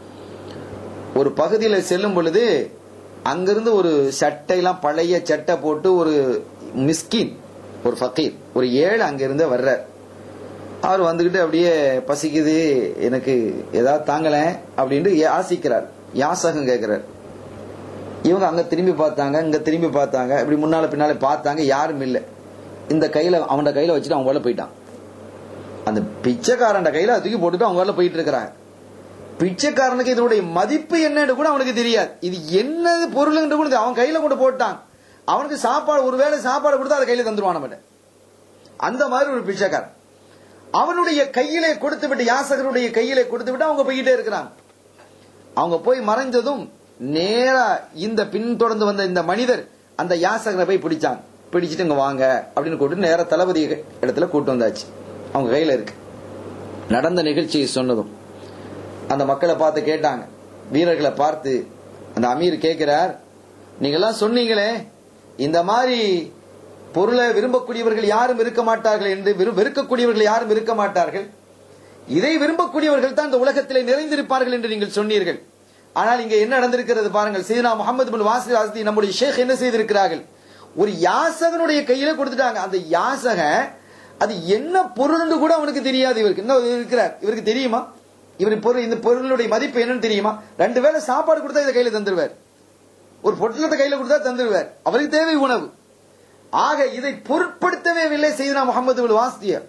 ஒரு பகுதியில செல்லும் பொழுது அங்கிருந்து ஒரு சட்டையெல்லாம் பழைய சட்டை போட்டு ஒரு மிஸ்கின் ஒரு ஃபக்கீர் ஒரு ஏழு அங்கிருந்து வர்றார் அவர் வந்துகிட்டு அப்படியே பசிக்குது எனக்கு ஏதாவது தாங்கல அப்படின்ட்டு யாசிக்கிறார் யாசகம் கேட்கிறார் இவங்க அங்க திரும்பி பார்த்தாங்க இங்க திரும்பி பார்த்தாங்க இப்படி முன்னால பின்னால பார்த்தாங்க யாரும் இல்லை இந்த கையில அவனோட கையில வச்சுட்டு அவங்க வேலை போயிட்டான் அந்த பிச்சைக்காரன் கையில அதை தூக்கி போட்டுட்டு அவங்க வேலை போயிட்டு இருக்கிறாங்க பிச்சைக்காரனுக்கு இதனுடைய மதிப்பு என்னன்னு கூட அவனுக்கு தெரியாது இது என்ன பொருள் என்று கூட தெரியாது. அவன் கையில கொண்டு போட்டான் அவனுக்கு சாப்பாடு ஒருவேளை சாப்பாடு கொடுத்தா அதை கையில தந்துருவான் நம்மகிட்ட அந்த மாதிரி ஒரு பிச்சைக்காரன் அவனுடைய கையிலே கொடுத்து விட்டு யாசகருடைய கையிலே கொடுத்து விட்டு அவங்க போய்கிட்டே இருக்கிறாங்க அவங்க போய் மறைஞ்சதும் நேரா இந்த பின்தொடர்ந்து வந்த இந்த மனிதர் அந்த யாசகரை போய் பிடிச்சாங்க பிடிச்சிட்டு இங்க வாங்க அப்படின்னு கூப்பிட்டு நேரா தளபதி இடத்துல கூட்டு வந்தாச்சு அவங்க கையில இருக்கு நடந்த நிகழ்ச்சியை சொன்னதும் அந்த மக்களை பார்த்து கேட்டாங்க வீரர்களை பார்த்து அந்த அமீர் கேட்கிறார் நீங்க எல்லாம் சொன்னீங்களே இந்த மாதிரி பொருளை விரும்பக்கூடியவர்கள் யாரும் இருக்க மாட்டார்கள் என்று விரு- வெறுக்கக்கூடியவர்கள் யாரும் இருக்க மாட்டார்கள் இதை விரும்பக்கூடியவர்கள் தான் இந்த உலகத்திலே நிறைந்திருப்பார்கள் என்று நீங்கள் சொன்னீர்கள் ஆனால் இங்க என்ன நடந்திருக்கிறது பாருங்கள் சீனா முகமது பின் வாசில் அஸ்தி நம்முடைய ஷேக் என்ன செய்திருக்கிறார்கள் ஒரு யாசகனுடைய கையில கொடுத்துட்டாங்க அந்த யாசக அது என்ன பொருள்னு கூட அவனுக்கு தெரியாது இவருக்கு இன்னும் இருக்கிறார் இவருக்கு தெரியுமா இவர் பொருள் இந்த பொருளுடைய மதிப்பு என்னன்னு தெரியுமா ரெண்டு வேளை சாப்பாடு கொடுத்தா இதை கையில தந்துருவார் ஒரு பொட்டலத்தை கையில கொடுத்தா தந்துருவார் அவருக்கு தேவை உணவு ஆக இதை பொருட்படுத்தவே இல்லை செய்தனா முகமது பின் வாஸ்தியர்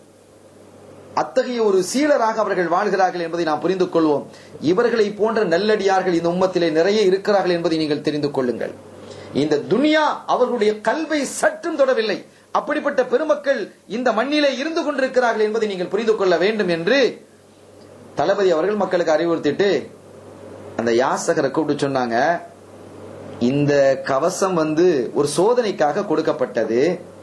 அத்தகைய ஒரு சீலராக அவர்கள் வாழ்கிறார்கள் என்பதை நாம் புரிந்து கொள்வோம் இவர்களை போன்ற நல்லடியார்கள் இந்த உம்மத்திலே நிறைய இருக்கிறார்கள் என்பதை நீங்கள் தெரிந்து கொள்ளுங்கள் இந்த துனியா அவர்களுடைய கல்வை சற்றும் தொடவில்லை அப்படிப்பட்ட பெருமக்கள் இந்த மண்ணிலே இருந்து கொண்டிருக்கிறார்கள் என்பதை நீங்கள் புரிந்து கொள்ள வேண்டும் என்று தளபதி அவர்கள் மக்களுக்கு அறிவுறுத்திட்டு அந்த யாசகரை கூப்பிட்டு சொன்னாங்க இந்த கவசம் வந்து ஒரு சோதனைக்காக கொடுக்கப்பட்டது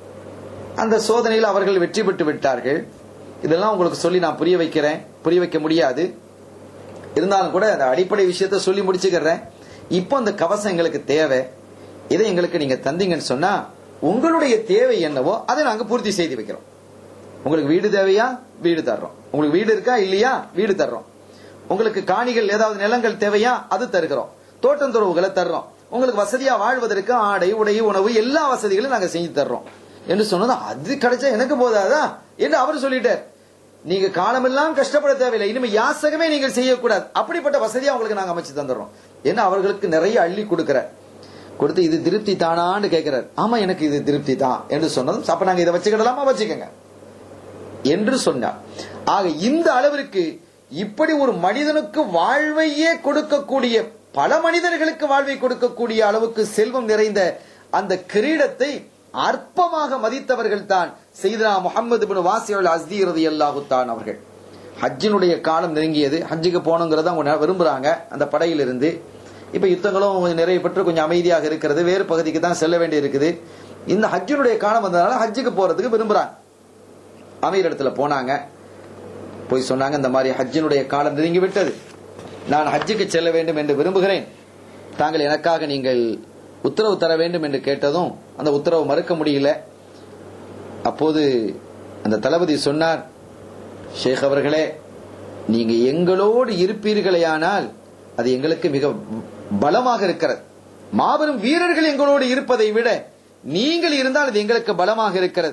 அந்த சோதனையில் அவர்கள் வெற்றி பெற்று விட்டார்கள் இதெல்லாம் உங்களுக்கு சொல்லி நான் புரிய வைக்கிறேன் புரிய வைக்க முடியாது இருந்தாலும் கூட அந்த அடிப்படை விஷயத்த சொல்லி முடிச்சுக்கிறேன் இப்போ அந்த கவசம் எங்களுக்கு தேவை இதை எங்களுக்கு நீங்க தந்தீங்கன்னு சொன்னா உங்களுடைய தேவை என்னவோ அதை நாங்க பூர்த்தி செய்து வைக்கிறோம் உங்களுக்கு வீடு தேவையா வீடு தர்றோம் உங்களுக்கு வீடு இருக்கா இல்லையா வீடு தர்றோம் உங்களுக்கு காணிகள் ஏதாவது நிலங்கள் தேவையா அது தருகிறோம் தோட்டம் துறவுகளை தர்றோம் உங்களுக்கு வசதியா வாழ்வதற்கு ஆடை உடை உணவு எல்லா வசதிகளும் நாங்க செஞ்சு தர்றோம் என்று சொன்னது அது கிடைச்சா எனக்கு போதாதா என்று அவர் சொல்லிட்டார் நீங்க காலமெல்லாம் கஷ்டப்பட தேவையில்லை இனிமே யாசகமே நீங்கள் செய்யக்கூடாது அப்படிப்பட்ட வசதியா உங்களுக்கு நாங்க அமைச்சு தந்துடுறோம் ஏன்னா அவர்களுக்கு நிறைய அள்ளி கொடுக்கிற கொடுத்து இது திருப்தி தானான்னு கேட்கிறார் ஆமா எனக்கு இது திருப்தி தான் என்று சொன்னதும் அப்ப நாங்க இதை வச்சுக்கிடலாமா வச்சுக்கோங்க என்று சொன்னார் ஆக இந்த அளவிற்கு இப்படி ஒரு மனிதனுக்கு வாழ்வையே கொடுக்கக்கூடிய பல மனிதர்களுக்கு வாழ்வை கொடுக்கக்கூடிய அளவுக்கு செல்வம் நிறைந்த அந்த கிரீடத்தை அற்பமாக மதித்தவர்கள் தான் செய்தனா முகமது பின் வாசியல் அஸ்தி ரதி அல்லாஹுத்தான் அவர்கள் ஹஜ்ஜினுடைய காலம் நெருங்கியது ஹஜ்ஜுக்கு போகணுங்கிறத அவங்க விரும்புறாங்க அந்த படையிலிருந்து இப்ப யுத்தங்களும் கொஞ்சம் நிறைய பெற்று கொஞ்சம் அமைதியாக இருக்கிறது வேறு பகுதிக்கு தான் செல்ல வேண்டி இருக்குது இந்த ஹஜ்ஜினுடைய காலம் வந்ததுனால ஹஜ்ஜுக்கு போறதுக்கு விரும்புறாங்க அமீர் இடத்துல போனாங்க போய் சொன்னாங்க இந்த மாதிரி ஹஜ்ஜினுடைய காலம் நெருங்கி விட்டது நான் ஹஜ்ஜுக்கு செல்ல வேண்டும் என்று விரும்புகிறேன் தாங்கள் எனக்காக நீங்கள் உத்தரவு தர வேண்டும் என்று கேட்டதும் அந்த உத்தரவு மறுக்க முடியல அப்போது அந்த தளபதி சொன்னார் ஷேக் அவர்களே நீங்க எங்களோடு இருப்பீர்களேயானால் அது எங்களுக்கு மிக பலமாக இருக்கிறது மாபெரும் வீரர்கள் எங்களோடு இருப்பதை விட நீங்கள் இருந்தால் அது எங்களுக்கு பலமாக இருக்கிறது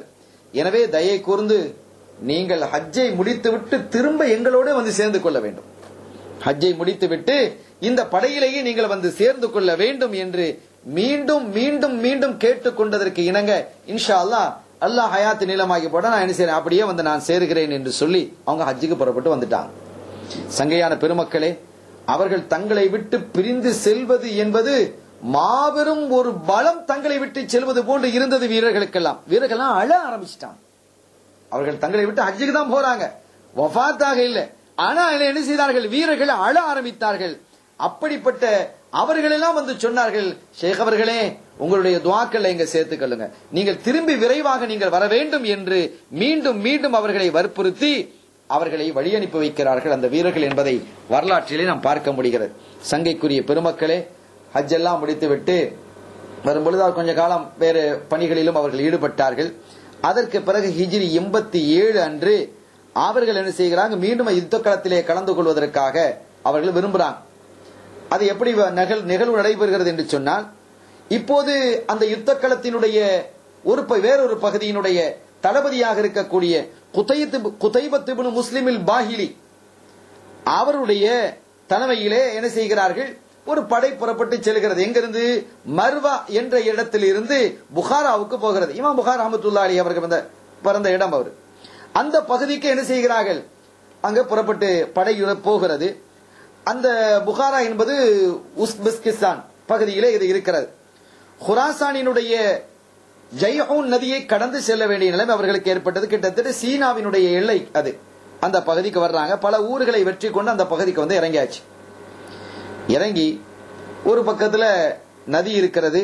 எனவே தயை கூர்ந்து நீங்கள் ஹஜ்ஜை முடித்துவிட்டு திரும்ப எங்களோட வந்து சேர்ந்து கொள்ள வேண்டும் ஹஜ்ஜை முடித்துவிட்டு இந்த படையிலேயே நீங்கள் வந்து சேர்ந்து கொள்ள வேண்டும் என்று மீண்டும் மீண்டும் மீண்டும் கேட்டுக்கொண்டதற்கு இணங்க இன்ஷா அல்லாஹ் அல்லாஹ் ஹயாத்து நீளமாகி போட நான் என்ன செய்றேன் அப்படியே வந்து நான் சேருகிறேன் என்று சொல்லி அவங்க ஹஜ்ஜுக்கு புறப்பட்டு வந்துட்டாங்க சங்கையான பெருமக்களே அவர்கள் தங்களை விட்டு பிரிந்து செல்வது என்பது மாபெரும் ஒரு பலம் தங்களை விட்டு செல்வது போன்று இருந்தது வீரர்களுக்கெல்லாம் வீரர்கள்லாம் அழ ஆரம்பிச்சிட்டாங்க அவர்கள் தங்களை விட்டு ஹஜ்ஜுக்கு தான் போறாங்க வஃபாத்தாக இல்லை ஆனா அதில் என்ன செய்தார்கள் வீரர்கள் அழ ஆரம்பித்தார்கள் அப்படிப்பட்ட அவர்களெல்லாம் வந்து சொன்னார்கள் ஷேக் அவர்களே உங்களுடைய துவாக்களை இங்க சேர்த்துக்கொள்ளுங்க நீங்கள் திரும்பி விரைவாக நீங்கள் வர வேண்டும் என்று மீண்டும் மீண்டும் அவர்களை வற்புறுத்தி அவர்களை வழி அனுப்பி வைக்கிறார்கள் அந்த வீரர்கள் என்பதை வரலாற்றிலே நாம் பார்க்க முடிகிறது சங்கைக்குரிய பெருமக்களே ஹஜ் எல்லாம் முடித்துவிட்டு வரும்பொழுது அவர் கொஞ்ச காலம் வேறு பணிகளிலும் அவர்கள் ஈடுபட்டார்கள் அதற்கு பிறகு ஹிஜ்ரி எண்பத்தி ஏழு அன்று அவர்கள் என்ன செய்கிறாங்க மீண்டும் யுத்த களத்திலே கலந்து கொள்வதற்காக அவர்கள் விரும்புறாங்க அது எப்படி வ- நிகழ் நிகழ்வு நடைபெறுகிறது என்று சொன்னால் இப்போது அந்த யுத்த களத்தினுடைய ஒரு ப- வேறொரு பகுதியினுடைய தளபதியாக இருக்கக்கூடிய குதையத்து குதைபத்து முஸ்லிமில் பாஹிலி அவருடைய தலைமையிலே என்ன செய்கிறார்கள் ஒரு படை புறப்பட்டு செல்கிறது எங்கிருந்து மர்வா என்ற இடத்தில் இருந்து புகாராவுக்கு போகிறது இமாம் புகார் அஹமத்துல்லா அலி அவர்கள் வந்த பிறந்த இடம் அவர் அந்த பகுதிக்கு என்ன செய்கிறார்கள் அங்க புறப்பட்டு படை போகிறது அந்த புகாரா என்பது உஸ்பெஸ்கிஸ்தான் பகுதியிலே இது இருக்கிறது ஹுராசானினுடைய ஜெயஹூன் நதியை கடந்து செல்ல வேண்டிய நிலைமை அவர்களுக்கு ஏற்பட்டது கிட்டத்தட்ட சீனாவினுடைய எல்லை அது அந்த பகுதிக்கு வர்றாங்க பல ஊர்களை வெற்றி கொண்டு அந்த பகுதிக்கு வந்து இறங்கியாச்சு இறங்கி ஒரு பக்கத்துல நதி இருக்கிறது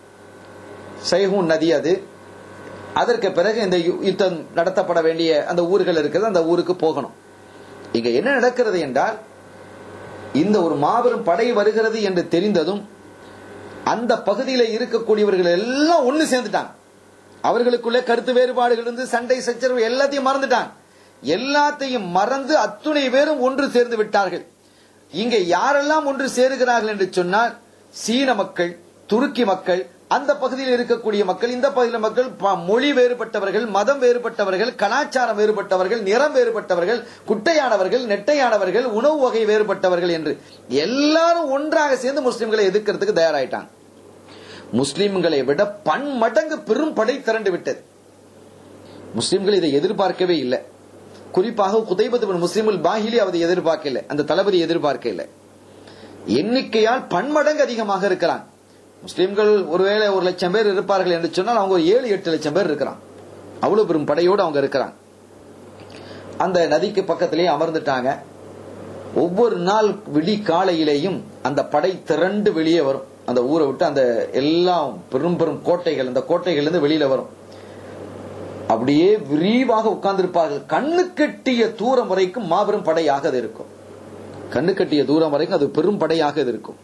சைஹூன் நதி அது அதற்கு பிறகு இந்த யு- யுத்தம் நடத்தப்பட வேண்டிய அந்த ஊர்கள் இருக்கிறது அந்த ஊருக்கு போகணும் இங்க என்ன நடக்கிறது என்றால் இந்த ஒரு மாபெரும் படை வருகிறது என்று தெரிந்ததும் அந்த பகுதியில் இருக்கக்கூடியவர்கள் எல்லாம் ஒண்ணு சேர்ந்துட்டாங்க அவர்களுக்குள்ளே கருத்து வேறுபாடுகள் இருந்து சண்டை சச்சரவு எல்லாத்தையும் மறந்துட்டாங்க எல்லாத்தையும் மறந்து அத்துணை பேரும் ஒன்று சேர்ந்து விட்டார்கள் இங்கே யாரெல்லாம் ஒன்று சேருகிறார்கள் என்று சொன்னால் சீன மக்கள் துருக்கி மக்கள் அந்த பகுதியில் இருக்கக்கூடிய மக்கள் இந்த பகுதியில் மக்கள் ப- மொழி வேறுபட்டவர்கள் மதம் வேறுபட்டவர்கள் கலாச்சாரம் வேறுபட்டவர்கள் நிறம் வேறுபட்டவர்கள் குட்டையானவர்கள் நெட்டையானவர்கள் உணவு வகை வேறுபட்டவர்கள் என்று எல்லாரும் ஒன்றாக சேர்ந்து முஸ்லிம்களை எதிர்க்கிறதுக்கு தயாராயிட்டாங்க முஸ்லிம்களை விட பன்மடங்கு பெரும் படை திரண்டு விட்டது முஸ்லிம்கள் இதை எதிர்பார்க்கவே இல்லை குறிப்பாக குதைபத்து முஸ்லிமுல் பாஹிலி அதை எதிர்பார்க்கல அந்த தளபதி எதிர்பார்க்க இல்லை எண்ணிக்கையால் பன்மடங்கு அதிகமாக இருக்கிறான் முஸ்லிம்கள் ஒருவேளை ஒரு லட்சம் பேர் இருப்பார்கள் என்று சொன்னால் அவங்க ஒரு ஏழு எட்டு லட்சம் பேர் இருக்கிறான் அவ்வளவு பெரும் படையோடு அவங்க இருக்கிறாங்க அந்த நதிக்கு பக்கத்திலேயே அமர்ந்துட்டாங்க ஒவ்வொரு நாள் விடி காலையிலேயும் அந்த படை திரண்டு வெளியே வரும் அந்த ஊரை விட்டு அந்த எல்லாம் பெரும் பெரும் கோட்டைகள் அந்த கோட்டைகள் இருந்து வெளியில வரும் அப்படியே விரிவாக உட்கார்ந்திருப்பார்கள் கண்ணு கெட்டிய தூரம் வரைக்கும் மாபெரும் படையாக அது இருக்கும் கண்ணு கெட்டிய தூரம் வரைக்கும் அது பெரும் படையாக இது இருக்கும்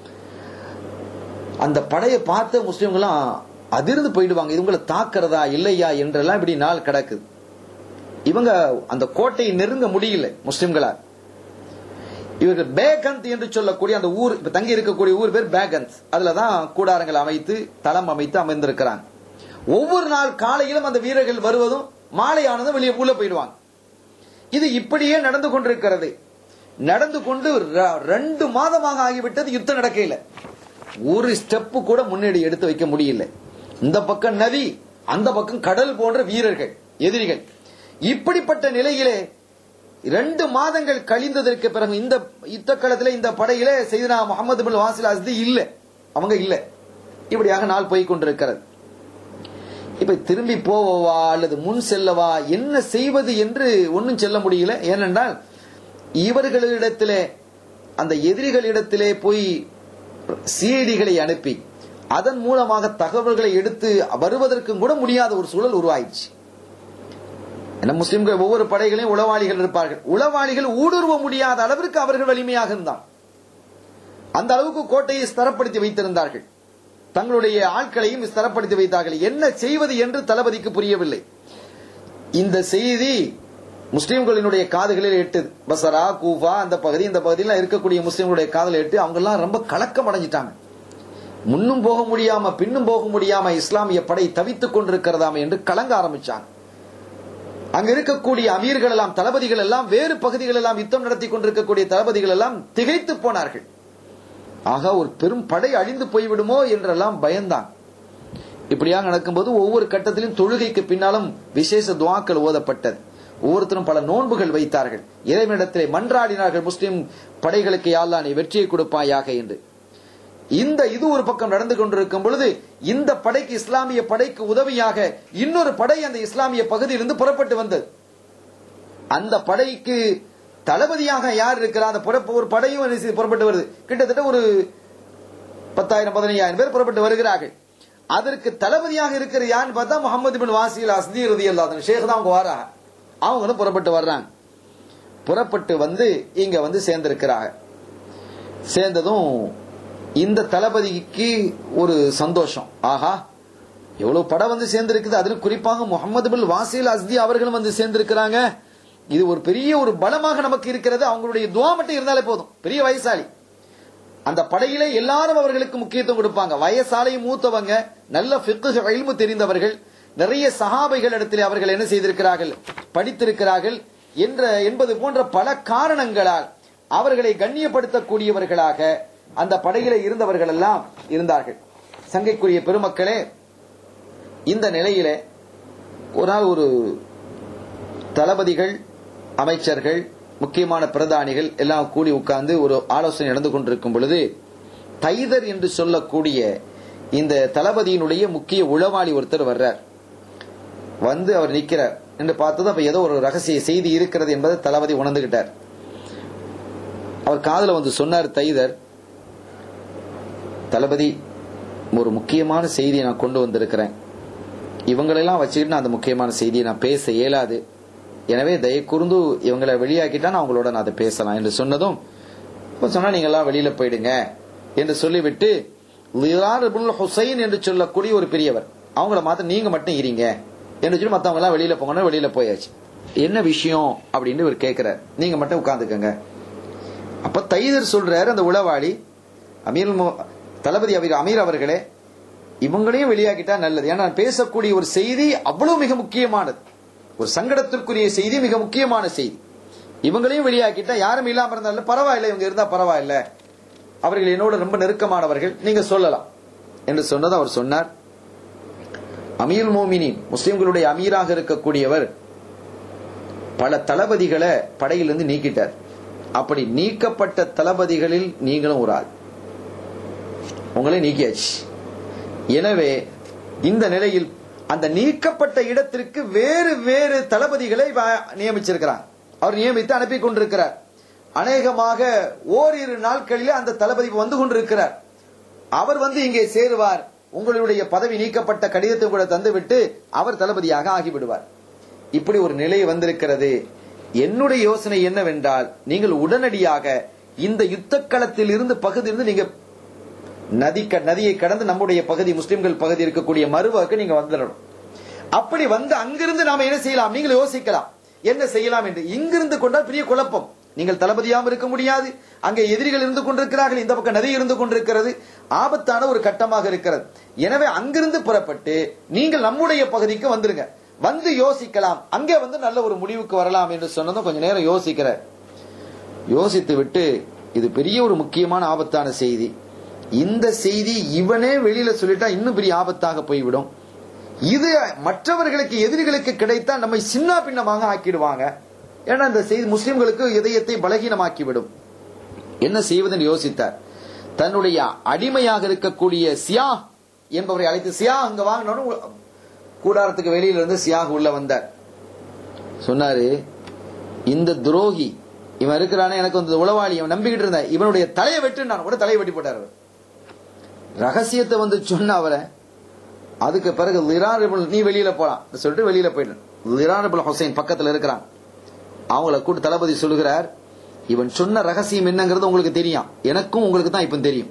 அந்த படையை பார்த்து முஸ்லிம்களாம் அதிர்ந்து போயிடுவாங்க இவங்களை தாக்குறதா இல்லையா என்றெல்லாம் இப்படி நாள் கிடக்குது இவங்க அந்த கோட்டையை நெருங்க முடியல முஸ்லிம்களால் இவர்கள் பேகந்த் என்று சொல்லக்கூடிய அந்த ஊர் இப்ப தங்கி இருக்கக்கூடிய ஊர் பேர் பேகந்த் அதுலதான் கூடாரங்கள் அமைத்து தளம் அமைத்து அமைந்திருக்கிறாங்க ஒவ்வொரு நாள் காலையிலும் அந்த வீரர்கள் வருவதும் மாலை ஆனதும் வெளியே உள்ள போயிடுவாங்க இது இப்படியே நடந்து கொண்டிருக்கிறது நடந்து கொண்டு ர- ரெண்டு மாதமாக ஆகிவிட்டது யுத்தம் நடக்கையில ஒரு ஸ்டெப் கூட முன்னாடி எடுத்து வைக்க முடியல இந்த பக்கம் நதி அந்த பக்கம் கடல் போன்ற வீரர்கள் எதிரிகள் இப்படிப்பட்ட நிலையிலே ரெண்டு மாதங்கள் கழிந்ததற்கு பிறகு இந்த யுத்த களத்துல இந்த படையில செய்தனா முகமது பின் வாசில் அஸ்தி இல்ல அவங்க இல்ல இப்படியாக நாள் போய் கொண்டிருக்கிறது இப்ப திரும்பி போவா அல்லது முன் செல்லவா என்ன செய்வது என்று ஒன்னும் செல்ல முடியல ஏனென்றால் இவர்களிடத்திலே அந்த எதிரிகளிடத்திலே போய் சிஐடிகளை அனுப்பி அதன் மூலமாக தகவல்களை எடுத்து வருவதற்கும் கூட முடியாத ஒரு சூழல் உருவாயிடுச்சு ஏன்னா முஸ்லிம்கள் ஒவ்வொரு படைகளையும் உளவாளிகள் இருப்பார்கள் உளவாளிகள் ஊடுருவ முடியாத அளவிற்கு அவர்கள் வலிமையாக இருந்தார் அந்த அளவுக்கு கோட்டையை ஸ்தரப்படுத்தி வைத்திருந்தார்கள் தங்களுடைய ஆட்களையும் ஸ்தரப்படுத்தி வைத்தார்கள் என்ன செய்வது என்று தளபதிக்கு புரியவில்லை இந்த செய்தி முஸ்லிம்களினுடைய காதுகளில் எட்டுது பசரா கூஃபா அந்த பகுதி இந்த பகுதியில் இருக்கக்கூடிய முஸ்லிம்களுடைய காதல் எட்டு அவங்க எல்லாம் ரொம்ப கலக்கம் அடைஞ்சிட்டாங்க முன்னும் போக முடியாம பின்னும் போக முடியாம இஸ்லாமிய படை தவித்துக் கொண்டிருக்கிறதாம என்று கலங்க ஆரம்பிச்சாங்க அங்க இருக்கக்கூடிய அமீர்கள் எல்லாம் தளபதிகள் எல்லாம் வேறு பகுதிகள் எல்லாம் யுத்தம் நடத்தி கொண்டிருக்கக்கூடிய தளபதிகள் எல்லாம் திகைத்து போனார்கள் ஆக ஒரு பெரும் படை அழிந்து போய்விடுமோ என்றெல்லாம் பயந்தான் இப்படியாக நடக்கும்போது ஒவ்வொரு கட்டத்திலும் தொழுகைக்கு பின்னாலும் விசேஷ துவாக்கள் ஓதப்பட்டது ஒவ்வொருத்தரும் பல நோன்புகள் வைத்தார்கள் இறைவனிடத்திலே மன்றாடினார்கள் முஸ்லிம் படைகளுக்கு யாழ்லா நீ வெற்றியை கொடுப்பாயாக என்று இந்த இது ஒரு பக்கம் நடந்து கொண்டிருக்கும் பொழுது இந்த படைக்கு இஸ்லாமிய படைக்கு உதவியாக இன்னொரு படை அந்த இஸ்லாமிய பகுதியிலிருந்து புறப்பட்டு வந்தது அந்த படைக்கு தளபதியாக யார் இருக்கிறார் அந்த புறப்பு ஒரு படையும் என்ன செய்து புறப்பட்டு வருது கிட்டத்தட்ட ஒரு பத்தாயிரம் பதினையாயிரம் பேர் புறப்பட்டு வருகிறார்கள் அதற்கு தளபதியாக இருக்கிற யாருன்னு பார்த்தா முகமது பின் வாசில் அஸ்தி ரதி அல்லாதன் ஷேக் தான் அவங்க வராங்க அவங்களும் புறப்பட்டு வர்றாங்க புறப்பட்டு வந்து இங்க வந்து சேர்ந்திருக்கிறாங்க சேர்ந்ததும் இந்த தளபதிக்கு ஒரு சந்தோஷம் ஆஹா எவ்வளவு படம் வந்து சேர்ந்திருக்குது அதில் குறிப்பாக முகமது பின் வாசில் அஸ்தி அவர்களும் வந்து சேர்ந்திருக்கிறாங்க இது ஒரு பெரிய ஒரு பலமாக நமக்கு இருக்கிறது அவங்களுடைய துவா மட்டும் இருந்தாலே போதும் பெரிய வயசாளி அந்த படையிலே எல்லாரும் அவர்களுக்கு முக்கியத்துவம் கொடுப்பாங்க வயசாலையும் மூத்தவங்க நல்ல ஃபிக்கு இல்மு தெரிந்தவர்கள் நிறைய சஹாபைகள் இடத்திலே அவர்கள் என்ன செய்திருக்கிறார்கள் படித்திருக்கிறார்கள் என்ற என்பது போன்ற பல காரணங்களால் அவர்களை கண்ணியப்படுத்தக்கூடியவர்களாக அந்த படையில இருந்தவர்கள் எல்லாம் இருந்தார்கள் சங்கைக்குரிய பெருமக்களே இந்த நிலையிலே ஒரு நாள் ஒரு தளபதிகள் அமைச்சர்கள் முக்கியமான பிரதானிகள் எல்லாம் கூடி உட்கார்ந்து ஒரு ஆலோசனை நடந்து கொண்டிருக்கும் பொழுது தைதர் என்று சொல்லக்கூடிய இந்த தளபதியினுடைய முக்கிய உளவாளி ஒருத்தர் வர்றார் வந்து அவர் நிக்கிறார் என்று பார்த்தது அப்ப ஏதோ ஒரு ரகசிய செய்தி இருக்கிறது என்பதை தளபதி உணர்ந்துகிட்டார் அவர் காதல வந்து சொன்னார் தைதர் தளபதி ஒரு முக்கியமான செய்தியை நான் கொண்டு வந்திருக்கிறேன் இவங்களெல்லாம் வச்சுக்கிட்டு நான் அந்த முக்கியமான செய்தியை நான் பேச இயலாது எனவே தயை கூர்ந்து இவங்களை வெளியாக்கிட்டா நான் அவங்களோட நான் அதை பேசலாம் என்று சொன்னதும் இப்ப சொன்னா நீங்க எல்லாம் வெளியில போயிடுங்க என்று சொல்லிவிட்டு லிரார் இப்னுல் ஹுசைன் என்று சொல்லக்கூடிய ஒரு பெரியவர் அவங்கள மாத்த நீங்க மட்டும் இருங்க என்று சொல்லி மத்தவங்க எல்லாம் வெளியில போங்கன்னா வெளியில போயாச்சு என்ன விஷயம் அப்படின்னு இவர் கேட்கிறார் நீங்க மட்டும் உட்கார்ந்துக்கங்க அப்ப தைதர் சொல்றாரு அந்த உளவாளி அமீர் மு- தளபதி அமீர் அமீர் அவர்களே இவங்களையும் வெளியாக்கிட்டா நல்லது ஏன்னா நான் பேசக்கூடிய ஒரு செய்தி அவ்வளவு மிக முக்கியமானது ஒரு சங்கடத்திற்குரிய செய்தி மிக முக்கியமான செய்தி இவங்களையும் வெளியாக்கிட்டா யாரும் இல்லாம இருந்தாலும் பரவாயில்ல இவங்க இருந்தா பரவாயில்ல அவர்கள் என்னோட ரொம்ப நெருக்கமானவர்கள் நீங்க சொல்லலாம் என்று சொன்னது அவர் சொன்னார் அமீர் மோமினின் முஸ்லிம்களுடைய அமீராக இருக்கக்கூடியவர் பல தளபதிகளை படையிலிருந்து நீக்கிட்டார் அப்படி நீக்கப்பட்ட தளபதிகளில் நீங்களும் ஒரு ஆள் உங்களை நீக்கியாச்சு எனவே இந்த நிலையில் அந்த நீக்கப்பட்ட இடத்திற்கு வேறு வேறு தளபதிகளை வ- நியமிச்சிருக்கிறார் அவர் நியமித்து அனுப்பி கொண்டிருக்கிறார் அநேகமாக ஓரிரு நாட்களிலே அந்த தளபதி வந்து கொண்டிருக்கிறார் அவர் வந்து இங்கே சேருவார் உங்களுடைய பதவி நீக்கப்பட்ட கடிதத்தை கூட தந்துவிட்டு அவர் தளபதியாக ஆகிவிடுவார் இப்படி ஒரு நிலை வந்திருக்கிறது என்னுடைய யோசனை என்னவென்றால் நீங்கள் உடனடியாக இந்த யுத்த களத்தில் இருந்து பகுதியிலிருந்து நீங்க நதி க- நதியை கடந்து நம்முடைய பகுதி முஸ்லிம்கள் பகுதி இருக்கக்கூடிய மறுவாக்கு நீங்க வந்துடணும் அப்படி வந்து அங்கிருந்து நாம என்ன செய்யலாம் நீங்கள் யோசிக்கலாம் என்ன செய்யலாம் என்று இங்கிருந்து கொண்டால் பெரிய குழப்பம் நீங்கள் தளபதியாகவும் இருக்க முடியாது அங்கே எதிரிகள் இருந்து கொண்டிருக்கிறார்கள் இந்த பக்கம் நதி இருந்து கொண்டிருக்கிறது ஆபத்தான ஒரு கட்டமாக இருக்கிறது எனவே அங்கிருந்து புறப்பட்டு நீங்கள் நம்முடைய பகுதிக்கு வந்துருங்க வந்து யோசிக்கலாம் அங்கே வந்து நல்ல ஒரு முடிவுக்கு வரலாம் என்று சொன்னதும் கொஞ்ச நேரம் யோசிக்கிறார் யோசித்து விட்டு இது பெரிய ஒரு முக்கியமான ஆபத்தான செய்தி இந்த செய்தி இவனே வெளியில சொல்லிட்டா இன்னும் பெரிய ஆபத்தாக போய்விடும் இது மற்றவர்களுக்கு எதிரிகளுக்கு கிடைத்தா நம்மை சின்ன பின்னமாக ஆக்கிடுவாங்க ஏன்னா இந்த செய்தி முஸ்லிம்களுக்கு இதயத்தை பலகீனமாக்கிவிடும் என்ன செய்வதென்று யோசித்தார் தன்னுடைய அடிமையாக இருக்கக்கூடிய சியா என்பவரை அழைத்து சியா அங்க வாங்கினோன்னு கூடாரத்துக்கு வெளியில இருந்து சியாக உள்ள வந்தார் சொன்னாரு இந்த துரோகி இவன் இருக்கிறானே எனக்கு வந்து உளவாளி இவன் நம்பிக்கிட்டு இருந்தேன் இவனுடைய தலையை வெட்டு நான் கூட தலையை வெட்டி போட்டார் அவர். ரகசியத்தை வந்து சொன்ன அவரை அதுக்கு பிறகு லிராரிபுல் நீ வெளியில போலாம் சொல்லிட்டு வெளியில போயிட்டான் லிராரிபுல் ஹுசைன் பக்கத்துல இருக்கிறான் அவங்கள கூட்டு தளபதி சொல்லுகிறார் இவன் சொன்ன ரகசியம் என்னங்கிறது உங்களுக்கு தெரியும் எனக்கும் உங்களுக்கு தான் இப்ப தெரியும்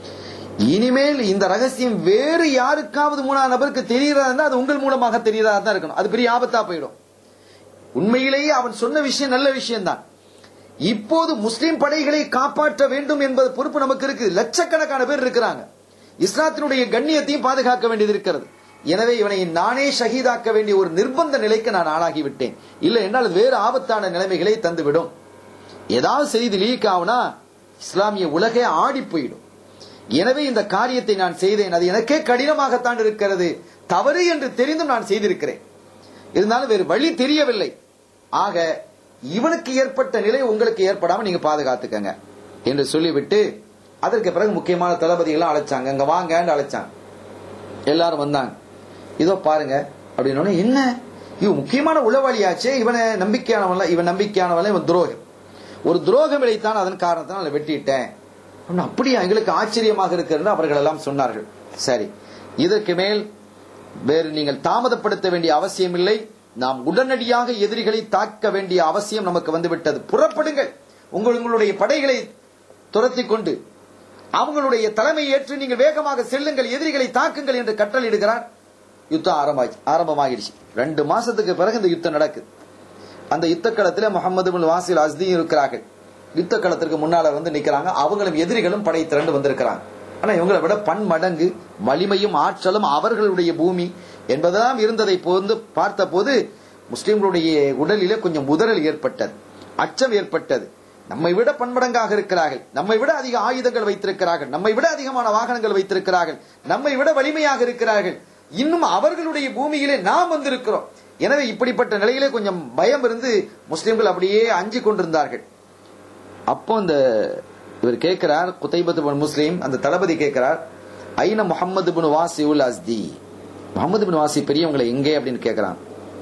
இனிமேல் இந்த ரகசியம் வேறு யாருக்காவது மூணாவது நபருக்கு தெரியறதா அது உங்கள் மூலமாக தெரியறதா தான் இருக்கணும் அது பெரிய ஆபத்தா போயிடும் உண்மையிலேயே அவன் சொன்ன விஷயம் நல்ல விஷயம்தான் இப்போது முஸ்லிம் படைகளை காப்பாற்ற வேண்டும் என்பது பொறுப்பு நமக்கு இருக்கு லட்சக்கணக்கான பேர் இருக்கிறாங்க இஸ்லாத்தினுடைய கண்ணியத்தையும் பாதுகாக்க வேண்டியது இருக்கிறது எனவே இவனை நானே ஷஹீதாக்க வேண்டிய ஒரு நிர்பந்த நிலைக்கு நான் ஆளாகிவிட்டேன் இல்லை என்றால் அது வேறு ஆபத்தான நிலைமைகளை தந்துவிடும் ஏதாவது செய்தி லீக் ஆகுனா இஸ்லாமிய உலகே ஆடி போயிடும் எனவே இந்த காரியத்தை நான் செய்தேன் அது எனக்கே கடினமாகத்தான் இருக்கிறது தவறு என்று தெரிந்தும் நான் செய்திருக்கிறேன் இருந்தாலும் வேறு வழி தெரியவில்லை ஆக இவனுக்கு ஏற்பட்ட நிலை உங்களுக்கு ஏற்படாம நீங்க பாதுகாத்துக்கங்க என்று சொல்லிவிட்டு அதற்கு பிறகு முக்கியமான தளபதிகளும் அழைச்சாங்க அங்க வாங்கன்னு அழைச்சாங்க எல்லாரும் வந்தாங்க இதோ பாருங்க அப்படின்னு என்ன இவன் முக்கியமான உளவாளியாச்சே இவனை நம்பிக்கையானவன் இவன் நம்பிக்கையானவன் இவன் துரோகம் ஒரு துரோகம் இழைத்தான் அதன் காரணத்தினால் வெட்டிட்டேன் அப்படின்னா, அப்படியா எங்களுக்கு ஆச்சரியமாக இருக்கிறது அவர்கள் எல்லாம் சொன்னார்கள் சரி இதற்கு மேல் வேறு நீங்கள் தாமதப்படுத்த வேண்டிய அவசியம் இல்லை நாம் உடனடியாக எதிரிகளை தாக்க வேண்டிய அவசியம் நமக்கு வந்துவிட்டது புறப்படுங்கள் உங்கள் உங்களுடைய படைகளை துரத்தி கொண்டு அவங்களுடைய தலைமை ஏற்று நீங்கள் வேகமாக செல்லுங்கள் எதிரிகளை தாக்குங்கள் என்று கட்டளையிடுகிறார் யுத்தம் ஆரம்பமாகி ஆரம்பமாகிடுச்சு ரெண்டு மாசத்துக்கு பிறகு இந்த யுத்தம் நடக்குது அந்த யுத்த களத்தில் முகமது பின் வாசில் அஸ்தியும் இருக்கிறார்கள் யுத்த களத்திற்கு முன்னால வந்து நிக்கிறாங்க அவங்களும் எதிரிகளும் படை திரண்டு வந்திருக்கிறாங்க ஆனா இவங்களை விட பன்மடங்கு வலிமையும் ஆற்றலும் அவர்களுடைய பூமி என்பதெல்லாம் இருந்ததை போந்து பார்த்த போது முஸ்லிம்களுடைய உடலிலே கொஞ்சம் முதரல் ஏற்பட்டது அச்சம் ஏற்பட்டது நம்மை விட பன்மடங்காக இருக்கிறார்கள் நம்மை விட அதிக ஆயுதங்கள் வைத்திருக்கிறார்கள் நம்மை விட அதிகமான வாகனங்கள் வைத்திருக்கிறார்கள் நம்மை விட வலிமையாக இருக்கிறார்கள் இன்னும் அவர்களுடைய பூமியிலே நாம் வந்திருக்கிறோம் எனவே இப்படிப்பட்ட நிலையிலே கொஞ்சம் பயம் இருந்து முஸ்லிம்கள் அப்படியே அஞ்சு கொண்டிருந்தார்கள் அப்போ இந்த இவர் கேட்கிறார் குத்தைபத்து பின் முஸ்லீம் அந்த தளபதி கேட்கிறார் ஐன முகமது பின் வாசி உல் அஸ்தி முகமது பின் வாசி பெரியவங்களை எங்கே அப்படின்னு கேட்கிறான்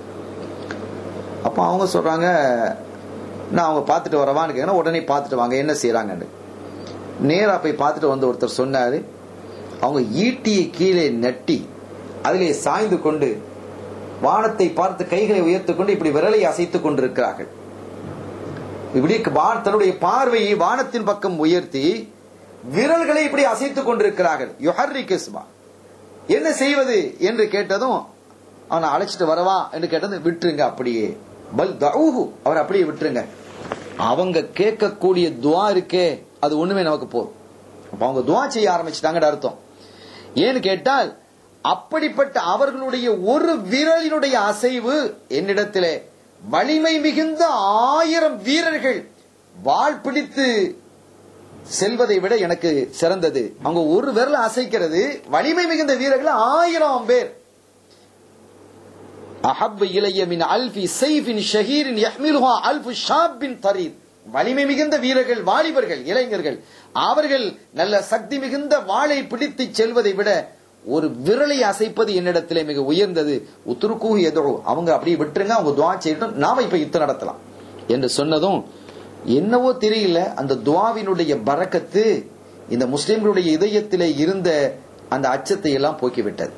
அப்போ அவங்க சொல்றாங்க நான் அவங்க பார்த்துட்டு வரவான்னு கேட்கறேன் உடனே பார்த்துட்டு வாங்க என்ன செய்யறாங்கன்னு நேரா போய் பார்த்துட்டு வந்து ஒருத்தர் சொன்னாரு அவங்க ஈட்டியை கீழே நட்டி அதிலே சாய்ந்து கொண்டு வானத்தை பார்த்து கைகளை உயர்த்திக் கொண்டு இப்படி விரலை அசைத்துக் கொண்டிருக்கிறார்கள் இப்படி வா- தன்னுடைய பார்வையை வானத்தின் பக்கம் உயர்த்தி விரல்களை இப்படி அசைத்துக் கொண்டிருக்கிறார்கள் யுஹர்ரி கிஸ்மா என்ன செய்வது என்று கேட்டதும் அவனை அழைச்சிட்டு வரவா என்று கேட்டது விட்டுருங்க அப்படியே பல் தஊஹு அவர் அப்படியே விட்டுருங்க அவங்க கேட்கக்கூடிய துவா இருக்கே அது ஒண்ணுமே நமக்கு போதும் அப்ப அவங்க துவா செய்ய ஆரம்பிச்சிட்டாங்கன்னு அர்த்தம் ஏன்னு கேட்டால் அப்படிப்பட்ட அவர்களுடைய ஒரு விரலினுடைய அசைவு என்னிடத்திலே வலிமை மிகுந்த ஆயிரம் வீரர்கள் வாள் பிடித்து செல்வதை விட எனக்கு சிறந்தது அவங்க ஒரு விரல அசைக்கிறது வலிமை மிகுந்த வீரர்கள் ஆயிரம் பேர் அஹப் இளைய மின் அல்பி சைஃபின் ஷஹீரின் யஹ்மிலுஹா அல்பு ஷாப்பின் தரீர் வலிமை மிகுந்த வீரர்கள் வாலிபர்கள் இளைஞர்கள் அவர்கள் நல்ல சக்தி மிகுந்த வாளை பிடித்து செல்வதை விட ஒரு விரலை அசைப்பது என்னிடத்திலே மிக உயர்ந்தது உத்துருக்கூ எதோ அவங்க அப்படியே விட்டுருங்க அவங்க துவா செய்யட்டும் நாம இப்ப யுத்தம் நடத்தலாம் என்று சொன்னதும் என்னவோ தெரியல அந்த துவாவினுடைய பரக்கத்து இந்த முஸ்லிம்களுடைய இதயத்திலே இருந்த அந்த அச்சத்தை எல்லாம் போக்கிவிட்டது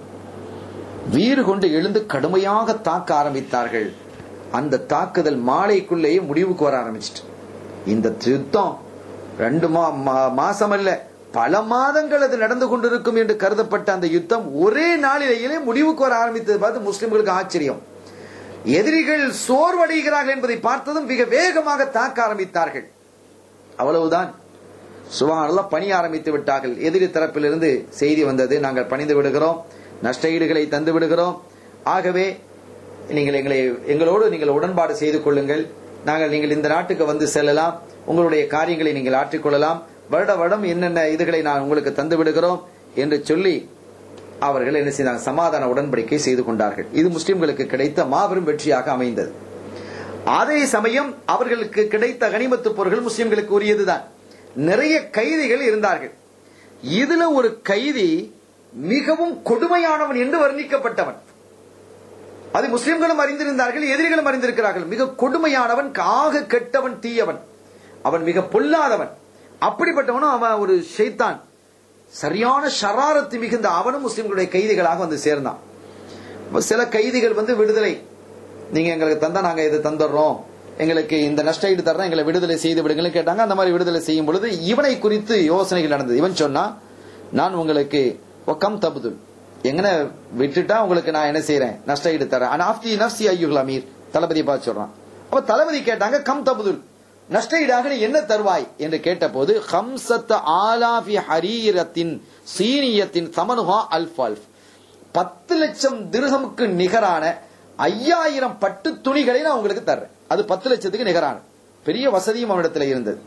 வீறு கொண்டு எழுந்து கடுமையாக தாக்க ஆரம்பித்தார்கள் அந்த தாக்குதல் மாலைக்குள்ளேயே முடிவுக்கு வர ஆரம்பிச்சிட்டு இந்த யுத்தம் ரெண்டு மா- மா- மாசம் அல்ல பல மாதங்கள் அது நடந்து கொண்டிருக்கும் என்று கருதப்பட்ட அந்த யுத்தம் ஒரே நாளிலேயே முடிவுக்கு வர ஆரம்பித்தது பார்த்து முஸ்லிம்களுக்கு ஆச்சரியம் எதிரிகள் சோர்வடைகிறார்கள் என்பதை பார்த்ததும் மிக வேகமாக தாக்க ஆரம்பித்தார்கள் அவ்வளவுதான் சுபானெல்லாம் பணி ஆரம்பித்து விட்டார்கள் எதிரி தரப்பிலிருந்து செய்தி வந்தது நாங்கள் பணிந்து விடுகிறோம் நஷ்ட ஈடுகளை தந்து விடுகிறோம் ஆகவே நீங்கள் எங்களை எங்களோடு நீங்கள் உடன்பாடு செய்து கொள்ளுங்கள் நாங்கள் நீங்கள் இந்த நாட்டுக்கு வந்து செல்லலாம் உங்களுடைய காரியங்களை நீங்கள் ஆற்றிக்கொள்ளலாம் வருட வருடம் என்னென்ன இதுகளை நான் உங்களுக்கு தந்து விடுகிறோம் என்று சொல்லி அவர்கள் என்ன செய்தாங்க சமாதான உடன்படிக்கை செய்து கொண்டார்கள் இது முஸ்லிம்களுக்கு கிடைத்த மாபெரும் வெற்றியாக அமைந்தது அதே சமயம் அவர்களுக்கு கிடைத்த கனிமத்து பொருட்கள் முஸ்லிம்களுக்கு உரியதுதான் நிறைய கைதிகள் இருந்தார்கள் இதுல ஒரு கைதி மிகவும் கொடுமையானவன் என்று வர்ணிக்கப்பட்டவன் அது முஸ்லிம்களும் அறிந்திருந்தார்கள் எதிரிகளும் அறிந்திருக்கிறார்கள் மிக கொடுமையானவன் ஆக கெட்டவன் தீயவன் அவன் மிக பொல்லாதவன் அப்படிப்பட்டவனும் அவன் ஒரு ஷைத்தான் சரியான ஷராரத்து மிகுந்த அவனும் முஸ்லிம்களுடைய கைதிகளாக வந்து சேர்ந்தான் அப்ப சில கைதிகள் வந்து விடுதலை நீங்க எங்களுக்கு தந்தா நாங்க இதை தந்துடுறோம் எங்களுக்கு இந்த நஷ்ட ஈடு தர்றோம் எங்களை விடுதலை செய்து விடுங்கன்னு கேட்டாங்க அந்த மாதிரி விடுதலை செய்யும் பொழுது இவனை குறித்து யோசனைகள் நடந்தது இவன் சொன்னா நான் உங்களுக்கு ஒக்கம் தபுதுல் எங்கன விட்டுட்டா உங்களுக்கு நான் என்ன செய்யறேன் நஷ்ட ஈடு தரேன் ஆனா ஆஃப்தி நஃப்சி ஐயுல் அமீர் தளபதி பார்த்து சொல்றான் அப்ப தளபதி கேட்டாங்க கம் தபுதுல் நஷ்ட ஈடாக நீ என்ன தருவாய் என்று கேட்டபோது ஹம்சத் ஆலாஃபி ஹரீரத்தின் சீனியத்தின் சமனுஹா அல்ஃப் அல்ஃப் பத்து லட்சம் திருகமுக்கு நிகரான ஐயாயிரம் பட்டு துணிகளை நான் உங்களுக்கு தர்றேன் அது பத்து லட்சத்துக்கு நிகரான பெரிய வசதியும் அவனிடத்துல இருந்தது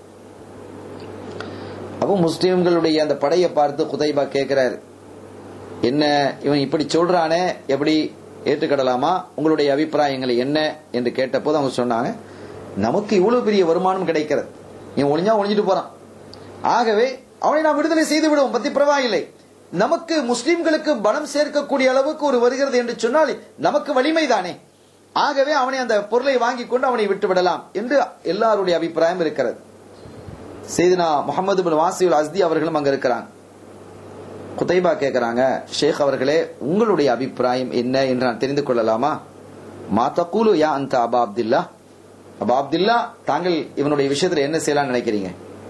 அப்போ முஸ்லிம்களுடைய அந்த படையை பார்த்து குதைபா கேட்கிறாரு என்ன இவன் இப்படி சொல்றானே எப்படி ஏற்றுக்கடலாமா உங்களுடைய அபிப்பிராயங்கள் என்ன என்று கேட்டபோது அவங்க சொன்னாங்க நமக்கு இவ்வளவு பெரிய வருமானம் கிடைக்கிறது இவன் ஒளிஞ்சா ஒளிஞ்சிட்டு போறான் ஆகவே அவனை நாம் விடுதலை செய்து விடுவோம் பத்தி பரவாயில்லை நமக்கு முஸ்லிம்களுக்கு பலம் சேர்க்கக்கூடிய அளவுக்கு ஒரு வருகிறது என்று சொன்னால் நமக்கு வலிமை தானே ஆகவே அவனை அந்த பொருளை வாங்கி கொண்டு அவனை விட்டு விடலாம் என்று எல்லாருடைய அபிப்பிராயம் இருக்கிறது செய்தினா முகமது பின் வாசியுல் அஸ்தி அவர்களும் அங்க இருக்கிறாங்க குதைபா கேட்கிறாங்க ஷேக் அவர்களே உங்களுடைய அபிப்பிராயம் என்ன என்று நான் தெரிந்து கொள்ளலாமா மாத்தகூலு யா அந்த அபா அப்துல்லா அபா அப்துல்லா தாங்கள் இவனுடைய விஷயத்துல என்ன செய்யலாம் நினைக்கிறீங்க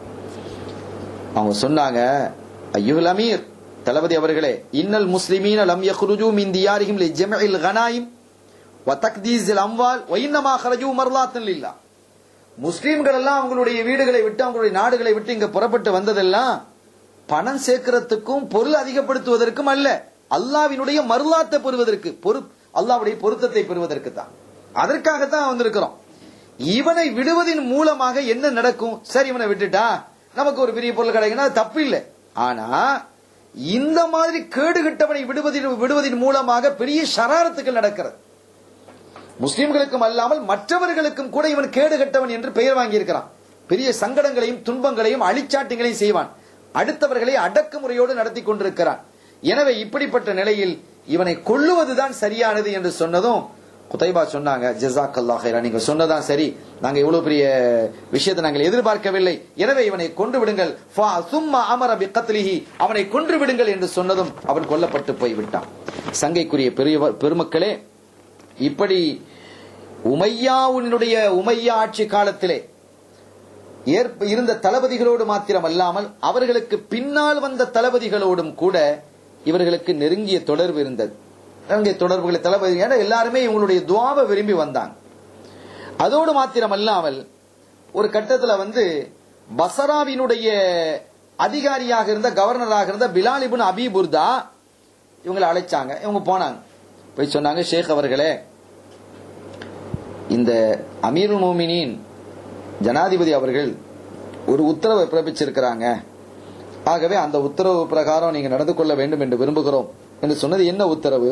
அவங்க சொன்னாங்க ஐயுல் அமீர் தளபதி அவர்களே இன்னல் முஸ்லிமீன லம் யக்ருஜு மின் தியாரிஹிம் லிஜம்இல் கனாயிம் வ தக்தீஸில் அம்வால் வ இன்னமா خرجوا மர்லாத்தன் லில்லாஹ் முஸ்லிம்கள் எல்லாம் அவங்களுடைய வீடுகளை விட்டு அவங்களுடைய நாடுகளை விட்டு இங்க புறப்பட்டு வந்ததெல்லாம் பணம் சேர்க்கறதுக்கும் பொருள் அதிகப்படுத்துவதற்கும் அல்ல அல்லாவினுடைய மருளாத்தை பெறுவதற்கு பொரு அல்லாவுடைய பொருத்தத்தை பெறுவதற்கு தான் அதற்காகத்தான் வந்திருக்கிறோம் இவனை விடுவதின் மூலமாக என்ன நடக்கும் சரி இவனை விட்டுட்டா நமக்கு ஒரு பெரிய பொருள் கிடைக்குன்னா அது தப்பு இல்லை ஆனா இந்த மாதிரி கேடுகட்டவனை விடுவதின் விடுவதின் மூலமாக பெரிய ஷராரத்துக்கள் நடக்கிறது முஸ்லிம்களுக்கும் அல்லாமல் மற்றவர்களுக்கும் கூட இவன் கேடுகட்டவன் என்று பெயர் வாங்கியிருக்கிறான் பெரிய சங்கடங்களையும் துன்பங்களையும் அழிச்சாட்டிங்களையும் செய்வான் அடுத்தவர்களை அடக்குமுறையோடு நடத்தி கொண்டிருக்கிறான் எனவே இப்படிப்பட்ட நிலையில் இவனை கொல்லுவதுதான் சரியானது என்று சொன்னதும் குதைபா சொன்னாங்க ஜசாக் அல்லாஹ் நீங்க சொன்னதான் சரி நாங்க இவ்வளவு பெரிய விஷயத்தை நாங்கள் எதிர்பார்க்கவில்லை எனவே இவனை கொன்று விடுங்கள் ஃபா சும்மா அமர பிக்கத்லிஹி அவனை கொன்று விடுங்கள் என்று சொன்னதும் அவன் கொல்லப்பட்டு போய்விட்டான் சங்கைக்குரிய பெரிய பெருமக்களே இப்படி உமையாவுடைய உமையா ஆட்சி காலத்திலே ஏற்ப இருந்த தளபதிகளோடு மாத்திரம் அல்லாமல் அவர்களுக்கு பின்னால் வந்த தளபதிகளோடும் கூட இவர்களுக்கு நெருங்கிய தொடர்பு இருந்தது நெருங்கிய தொடர்புகளை தளபதி ஏன்னா எல்லாருமே இவங்களுடைய துவாவை விரும்பி வந்தாங்க அதோடு மாத்திரம் அல்லாமல் ஒரு கட்டத்துல வந்து பசராவினுடைய அதிகாரியாக இருந்த கவர்னராக இருந்த பிலாலிபுன் அபிபுர்தா இவங்களை அழைச்சாங்க இவங்க போனாங்க போய் சொன்னாங்க ஷேக் அவர்களே இந்த அமீருல் மோமினின் ஜனாதிபதி அவர்கள் ஒரு உத்தரவை பிறப்பிச்சிருக்கிறாங்க ஆகவே அந்த உத்தரவு பிரகாரம் நீங்க நடந்து கொள்ள வேண்டும் என்று விரும்புகிறோம் என்று சொன்னது என்ன உத்தரவு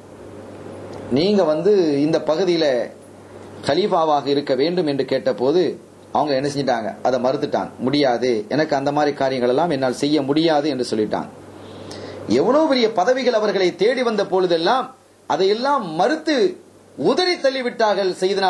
நீங்க வந்து இந்த பகுதியில கலீஃபாவாக இருக்க வேண்டும் என்று கேட்டபோது அவங்க என்ன செஞ்சிட்டாங்க அதை மறுத்துட்டாங்க முடியாது எனக்கு அந்த மாதிரி காரியங்கள் எல்லாம் என்னால் செய்ய முடியாது என்று சொல்லிட்டாங்க எவ்வளவு பெரிய பதவிகள் அவர்களை தேடி வந்த பொழுதெல்லாம் அதையெல்லாம் மறுத்து உதறி தள்ளிவிட்டார்கள் செய்தனா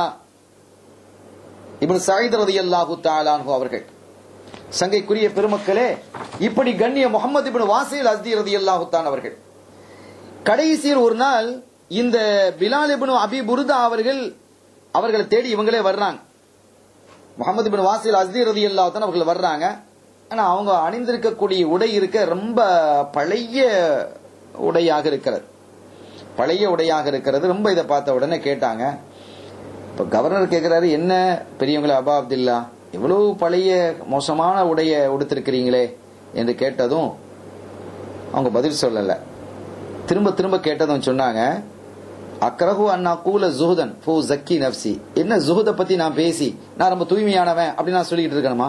இவன் சாயித் ரதி அல்லாஹு தாலான்ஹு அவர்கள் சங்கைக்குரிய பெருமக்களே இப்படி கண்ணிய முகமது இபின் வாசில் அஸ்தி ரதி அல்லாஹுத்தான் அவர்கள் கடைசியில் ஒரு நாள் இந்த பிலால் இபின் அபி புருதா அவர்கள் அவர்களை தேடி இவங்களே வர்றாங்க முகமது பின் வாசில் அஸ்தி ரதி அல்லாஹுத்தான் அவர்கள் வர்றாங்க ஆனா அவங்க அணிந்திருக்கக்கூடிய உடை இருக்க ரொம்ப பழைய உடையாக இருக்கிறது பழைய உடையாக இருக்கிறது ரொம்ப இதை பார்த்த உடனே கேட்டாங்க இப்ப கவர்னர் கேட்கிறாரு என்ன பெரியவங்களே அபா அப்துல்லா இவ்வளவு பழைய மோசமான உடைய உடுத்திருக்கிறீங்களே என்று கேட்டதும் அவங்க பதில் சொல்லல திரும்ப திரும்ப கேட்டதும் சொன்னாங்க அக்ரஹு அண்ணா கூல ஜுஹதன் ஃபூ ஜக்கி நப்சி என்ன ஜுஹத பத்தி நான் பேசி நான் ரொம்ப தூய்மையானவன் அப்படின்னு நான் சொல்லிட்டு இருக்கணுமா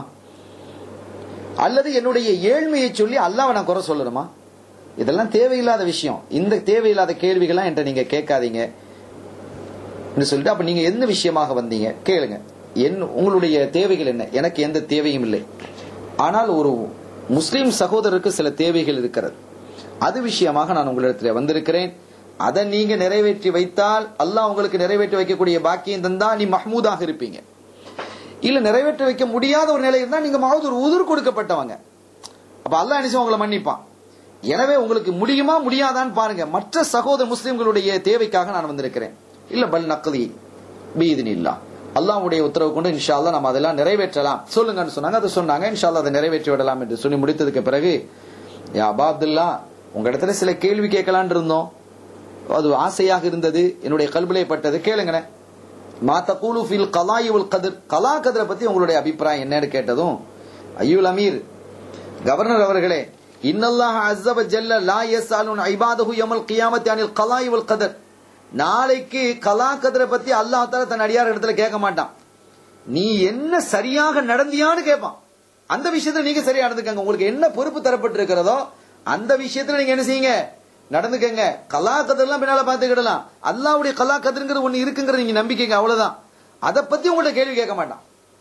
அல்லது என்னுடைய ஏழ்மையை சொல்லி அல்லாவை நான் குறை சொல்லணுமா இதெல்லாம் தேவையில்லாத விஷயம் இந்த தேவையில்லாத கேள்விகள்லாம் என்கிட்ட நீங்க கேட்காதீங்க சொல்லிட்டு அப்ப நீங்க எந்த விஷயமாக வந்தீங்க கேளுங்க என் உங்களுடைய தேவைகள் என்ன எனக்கு எந்த தேவையும் இல்லை ஆனால் ஒரு முஸ்லிம் சகோதரருக்கு சில தேவைகள் இருக்கிறது அது விஷயமாக நான் உங்களிடத்தில் வந்திருக்கிறேன் அதை நீங்க நிறைவேற்றி வைத்தால் அல்லாஹ் உங்களுக்கு நிறைவேற்றி வைக்கக்கூடிய பாக்கியம் தந்தா நீ மஹ்மூதாக இருப்பீங்க இல்ல நிறைவேற்றி வைக்க முடியாத ஒரு நிலை இருந்தா நீங்க மாவது ஒரு உதிர் கொடுக்கப்பட்டவங்க அப்ப அல்லாஹ் நிச்சயம் உங்களை மன்னிப்பான் எனவே உங்களுக்கு முடியுமா முடியாதான்னு பாருங்க மற்ற சகோதர முஸ்லிம்களுடைய தேவைக்காக நான் வந்திருக்கிறேன் இல்ல பல் நக்கதி பீதின் இல்லா அல்லாவுடைய உத்தரவு கொண்டு இன்ஷா அல்லா நம்ம அதெல்லாம் நிறைவேற்றலாம் சொல்லுங்கன்னு சொன்னாங்க அதை சொன்னாங்க இன்ஷா அல்லா அதை நிறைவேற்றி விடலாம் என்று சொல்லி முடித்ததுக்கு பிறகு யா அபா அப்துல்லா உங்க இடத்துல சில கேள்வி கேட்கலான் இருந்தோம் அது ஆசையாக இருந்தது என்னுடைய கல்விலை பட்டது கேளுங்கண்ணே மாத்த கூலு ஃபில் கலாயு கதிர் கலா கதிரை பத்தி உங்களுடைய அபிப்பிராயம் என்னன்னு கேட்டதும் ஐயூல் அமீர் கவர்னர் அவர்களே இன்னல்லாஹ் அஸ்ஸவ ஜல்ல லா யஸ்அலுன் இபாதஹு யௌமல் கியாமத்தி அனில் கலாய் வல் கதர் நாளைக்கு கலா கதரை பத்தி அல்லாஹ் தஆலா தன் அடியார் இடத்துல கேட்க மாட்டான் நீ என்ன சரியாக நடந்தியான்னு கேட்பான் அந்த விஷயத்துல நீங்க சரியா நடந்துக்கங்க உங்களுக்கு என்ன பொறுப்பு தரப்பட்டு இருக்கிறதோ அந்த விஷயத்துல நீங்க என்ன செய்யுங்க நடந்துக்கங்க கலா கதிரெல்லாம் பின்னால பாத்துக்கிடலாம் அல்லாவுடைய கலா கதிர்ங்கிறது ஒண்ணு இருக்குங்கிறது நீங்க நம்பிக்கைங்க அவ்வளவுதான் அதை பத்தி உங்கள்ட்ட கேள்வி கேட்க மாட்டான்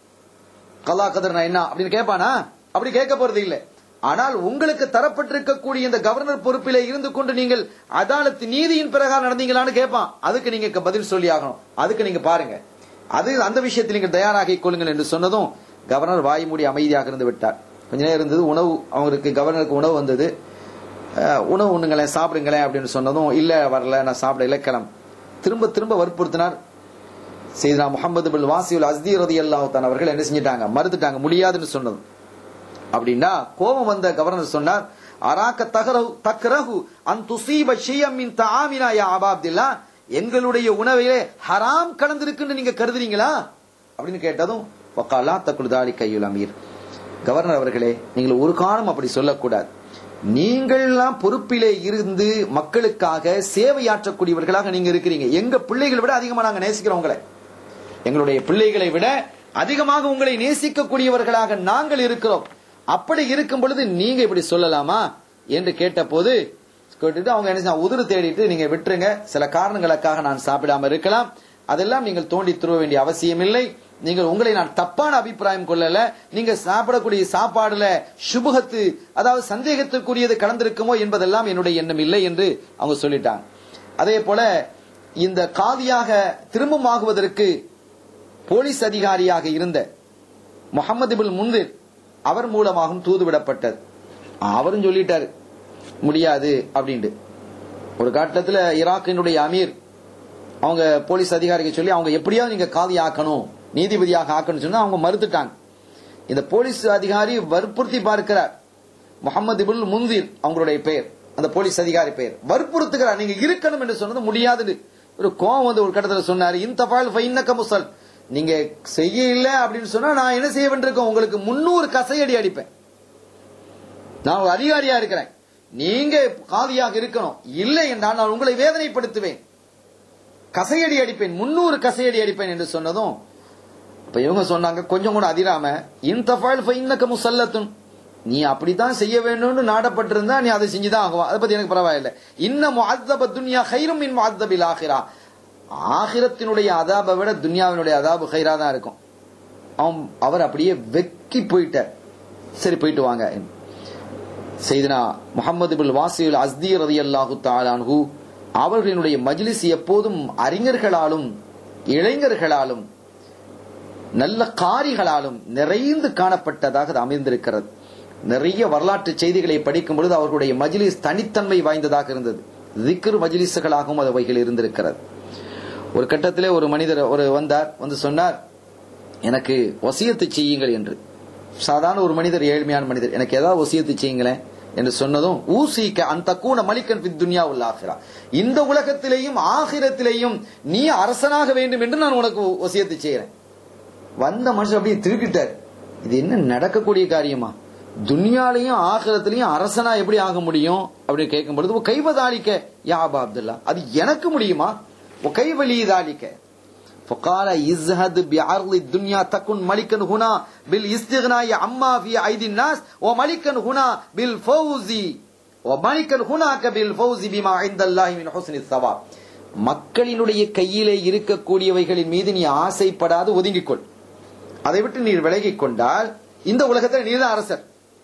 கலா கதிர்னா என்ன அப்படின்னு கேட்பானா அப்படி கேட்க போறது இல்லை ஆனால் உங்களுக்கு தரப்பட்டிருக்கக்கூடிய இந்த கவர்னர் பொறுப்பிலே இருந்து கொண்டு நீங்கள் அதாலத்து நீதியின் பிரகாரம் நடந்தீங்களான்னு கேட்பான் அதுக்கு நீங்க பதில் சொல்லி ஆகணும் அதுக்கு நீங்க பாருங்க அது அந்த விஷயத்தில் நீங்கள் தயாராகிக் கொள்ளுங்கள் என்று சொன்னதும் கவர்னர் வாய் மூடி அமைதியாக இருந்து விட்டார் கொஞ்ச நேரம் இருந்தது உணவு அவருக்கு கவர்னருக்கு உணவு வந்தது அஹ், உணவு உண்ணுங்களேன் சாப்பிடுங்களேன் அப்படின்னு சொன்னதும் இல்ல வரல நான் சாப்பிட இலக்கணம் திரும்ப திரும்ப வற்புறுத்தினார் செய்தா முகமது பில் வாசியுல் அஸ்தி ரதி அல்லாஹான் அவர்கள் என்ன செஞ்சிட்டாங்க மறுத்துட்டாங்க முடியாதுன்னு சொன்னது அப்படின்னா கோபம் வந்த கவர்னர் சொன்னார் அராக்க தகரஹு தக்ரஹு அன் துசீப ஷியம் மின் தஆமினா யா அபா அப்துல்லா எங்களுடைய உணவிலே ஹராம் கலந்திருக்குன்னு நீங்க கருதுறீங்களா அப்படின்னு கேட்டதும் வக்காலா தக்குல் தாலி கையுல் அமீர் கவர்னர் அவர்களே நீங்கள் ஒரு காலம் அப்படி சொல்லக்கூடாது நீங்கள்லாம் பொறுப்பிலே இருந்து மக்களுக்காக சேவையாற்றக்கூடியவர்களாக நீங்க இருக்கிறீங்க எங்க பிள்ளைகளை விட அதிகமா நாங்க நேசிக்கிறோம் உங்களை எங்களுடைய பிள்ளைகளை விட அதிகமாக உங்களை நேசிக்கக்கூடியவர்களாக நாங்கள் இருக்கிறோம் அப்படி இருக்கும் பொழுது நீங்க இப்படி சொல்லலாமா என்று கேட்டபோது கேட்டுட்டு அவங்க என்ன செய்ய உதிரு தேடிட்டு நீங்க விட்டுருங்க சில காரணங்களுக்காக நான் சாப்பிடாம இருக்கலாம் அதெல்லாம் நீங்கள் தோண்டி துருவ வேண்டிய அவசியம் இல்லை நீங்கள் உங்களை நான் தப்பான அபிப்பிராயம் கொள்ளல நீங்க சாப்பிடக்கூடிய சாப்பாடுல சுபுகத்து அதாவது சந்தேகத்துக்குரியது கலந்திருக்குமோ என்பதெல்லாம் என்னுடைய எண்ணம் இல்லை என்று அவங்க சொல்லிட்டாங்க அதே போல இந்த காதியாக திரும்பம் ஆகுவதற்கு போலீஸ் அதிகாரியாக இருந்த முகமது பில் முந்திர் அவர் மூலமாகவும் தூதுவிடப்பட்டது அவரும் சொல்லிட்டாரு முடியாது அப்படின்ட்டு ஒரு காட்டத்துல ஈராக்கினுடைய அமீர் அவங்க போலீஸ் அதிகாரிக்கு சொல்லி அவங்க எப்படியாவது நீங்க காதி ஆக்கணும் நீதிபதியாக ஆக்கணும் சொன்னா அவங்க மறுத்துட்டாங்க இந்த போலீஸ் அதிகாரி வற்புறுத்தி பார்க்கிறார் முகமது இபுல் முந்திர் அவங்களுடைய பெயர் அந்த போலீஸ் அதிகாரி பெயர் வற்புறுத்துகிறார் நீங்க இருக்கணும் என்று சொன்னது முடியாதுன்னு ஒரு கோவம் வந்து ஒரு கட்டத்தில் சொன்னாரு இந்த ஃபால் ஃபைன்னக முசல் நீங்க செய்ய இல்ல அப்படின்னு சொன்னா நான் என்ன செய்ய வேண்டியிருக்கோம் உங்களுக்கு முன்னூறு கசையடி அடிப்பேன் நான் ஒரு அதிகாரியா இருக்கிறேன் நீங்க காதியாக இருக்கணும் இல்லை என்றால் நான் உங்களை வேதனைப்படுத்துவேன் கசையடி அடிப்பேன் முன்னூறு கசையடி அடிப்பேன் என்று சொன்னதும் இப்ப இவங்க சொன்னாங்க கொஞ்சம் கூட அதிராம இந்த ஃபால் ஃபைன்னக முசல்லத்துன் நீ அப்படித்தான் செய்ய வேண்டும்னு நாடப்பட்டிருந்தா நீ அதை செஞ்சுதான் ஆகும் அதை பத்தி எனக்கு பரவாயில்லை இன்னும் முஅத்தப துன்யா ஹைரும் மின் முஅத்தபில் ஆகிரா ஆகிரத்தினுடைய அதாபை விட துன்யாவினுடைய அதாபு ஹைரா தான் இருக்கும் அவன் அவர் அப்படியே வெக்கி போயிட்டார் சரி போயிட்டு வாங்க செய்தனா முகமது பில் வாசியுல் அஸ்தி ரதி அல்லாஹு தாலான்ஹு அவர்களினுடைய மஜ்லிஸ் எப்போதும் அறிஞர்களாலும் இளைஞர்களாலும் நல்ல காரிகளாலும் நிறைந்து காணப்பட்டதாக அது அமைந்திருக்கிறது நிறைய வரலாற்று செய்திகளை படிக்கும் பொழுது அவர்களுடைய மஜ்லிஸ் தனித்தன்மை வாய்ந்ததாக இருந்தது திக்ரு மஜ்லிஸுகளாகவும் அது அவைகள் இருந்திருக்கிறது ஒரு கட்டத்திலே ஒரு மனிதர் ஒரு வந்தார் வந்து சொன்னார் எனக்கு வசியத்து செய்யுங்கள் என்று சாதாரண ஒரு மனிதர் ஏழ்மையான மனிதர் எனக்கு ஏதாவது வசியத்து செய்யுங்களேன் என்று சொன்னதும் ஊசிக்க அந்த கூண மலிக்கன் பின் துன்யா ஆகிறா இந்த உலகத்திலேயும் ஆகிரத்திலேயும் நீ அரசனாக வேண்டும் என்று நான் உனக்கு வசியத்து செய்யறேன் வந்த மனுஷன் அப்படியே திருப்பிட்டார் இது என்ன நடக்கக்கூடிய காரியமா துன்யாலையும் ஆகிரத்திலையும் அரசனா எப்படி ஆக முடியும் அப்படின்னு கேட்கும் பொழுது கைவதாளிக்க யாபா அப்துல்லா அது எனக்கு முடியுமா கைவலி தாளிக்க فقال ازهد بعرض الدنيا تكن ملكا هنا بالاستغناء عما في ايدي الناس وملكا هنا بالفوز وملكا هناك بالفوز بما عند الله من حسن الثواب மக்களினுடைய கையிலே இருக்கக்கூடியவைகளின் மீது நீ ஆசைப்படாது ஒதுங்கிக்கொள் அதை விட்டு நீர் விலகிக் கொண்டால் இந்த உலகத்தில் நீதான் அரசர்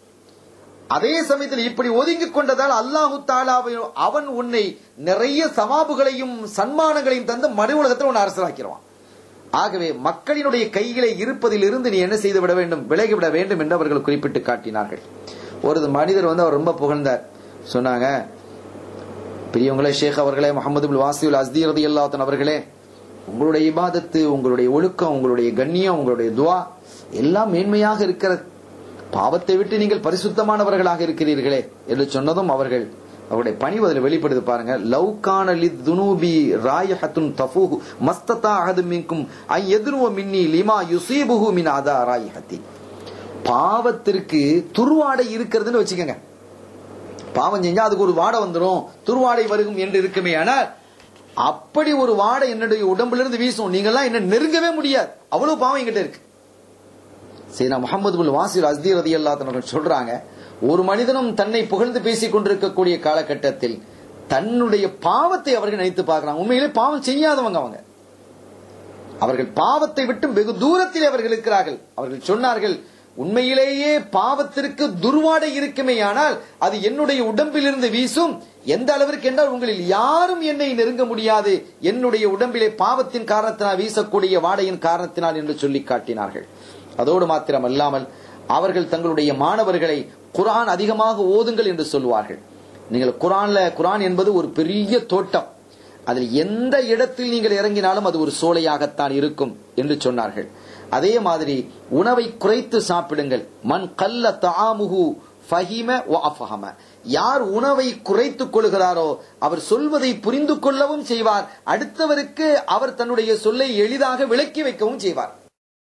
அதே சமயத்தில் இப்படி ஒதுங்கிக் கொண்டதால் அல்லாஹு தாலாவை அவன் உன்னை நிறைய சவாபுகளையும் சன்மானங்களையும் தந்து மறு உலகத்தில் உன்னை அரசராக்கிறான் ஆகவே மக்களினுடைய கைகளை இருப்பதில் இருந்து நீ என்ன செய்து விட வேண்டும் விலகிவிட வேண்டும் என்று அவர்கள் குறிப்பிட்டு காட்டினார்கள் ஒரு மனிதர் வந்து அவர் ரொம்ப புகழ்ந்தார் சொன்னாங்க பெரியவங்களே ஷேக் அவர்களே முகமது வாசியுல் அஸ்தி ரதி அல்லாத்தன் அவர்களே உங்களுடைய இபாதத்து உங்களுடைய ஒழுக்கம் உங்களுடைய கண்ணியம் உங்களுடைய துவா எல்லாம் மேன்மையாக இருக்கிறது பாவத்தை விட்டு நீங்கள் பரிசுத்தமானவர்களாக இருக்கிறீர்களே என்று சொன்னதும் அவர்கள் அவருடைய பணிவு அதில் வெளிப்படுது பாருங்க லவ்கான துனூபி ராயஹத்துன் தஃபூஹு மஸ்ததா அஹது மின்கும் ஐ எதிர்வ மின்னி லிமா யுசீபுஹு மின் அதா ராயஹத்தி பாவத்திற்கு துருவாடை இருக்கிறதுன்னு வச்சுக்கோங்க பாவம் செஞ்சா அதுக்கு ஒரு வாடை வந்துடும் துர்வாடை வருகும் என்று இருக்குமே ஆனால் அப்படி ஒரு வாடை என்னுடைய உடம்புல இருந்து வீசும் நீங்கெல்லாம் என்ன நெருங்கவே முடியாது அவ்வளவு பாவம் என்கிட்ட இருக்கு சரி நான் முகமது புல் வாசிர் அஸ்தீர் ரதி அல்லாத்தவர்கள் சொல்றாங்க ஒரு மனிதனும் தன்னை புகழ்ந்து பேசிக் கொண்டிருக்கக்கூடிய காலகட்டத்தில் தன்னுடைய பாவத்தை அவர்கள் நினைத்து பார்க்கிறாங்க உண்மையிலே பாவம் செய்யாதவங்க அவங்க அவர்கள் பாவத்தை விட்டு வெகு தூரத்தில் அவர்கள் இருக்கிறார்கள் அவர்கள் சொன்னார்கள் உண்மையிலேயே பாவத்திற்கு துர்வாடை இருக்குமே ஆனால் அது என்னுடைய உடம்பிலிருந்து வீசும் எந்த அளவிற்கு என்றால் உங்களில் யாரும் என்னை நெருங்க முடியாது என்னுடைய உடம்பிலே பாவத்தின் காரணத்தினால் வீசக்கூடிய வாடையின் காரணத்தினால் என்று சொல்லி காட்டினார்கள் அதோடு மாத்திரம் அல்லாமல் அவர்கள் தங்களுடைய மாணவர்களை குரான் அதிகமாக ஓதுங்கள் என்று சொல்வார்கள் நீங்கள் குரான்ல குரான் என்பது ஒரு பெரிய தோட்டம் அதில் எந்த இடத்தில் நீங்கள் இறங்கினாலும் அது ஒரு சோலையாகத்தான் இருக்கும் என்று சொன்னார்கள் அதே மாதிரி உணவை குறைத்து சாப்பிடுங்கள் மண் கல்ல தாமுகு ஃபஹிம வஅஃபஹம யார் உணவை குறைத்துக் கொள்கிறாரோ அவர் சொல்வதை புரிந்து கொள்ளவும் செய்வார் அடுத்தவருக்கு அவர் தன்னுடைய சொல்லை எளிதாக விளக்கி வைக்கவும் செய்வார்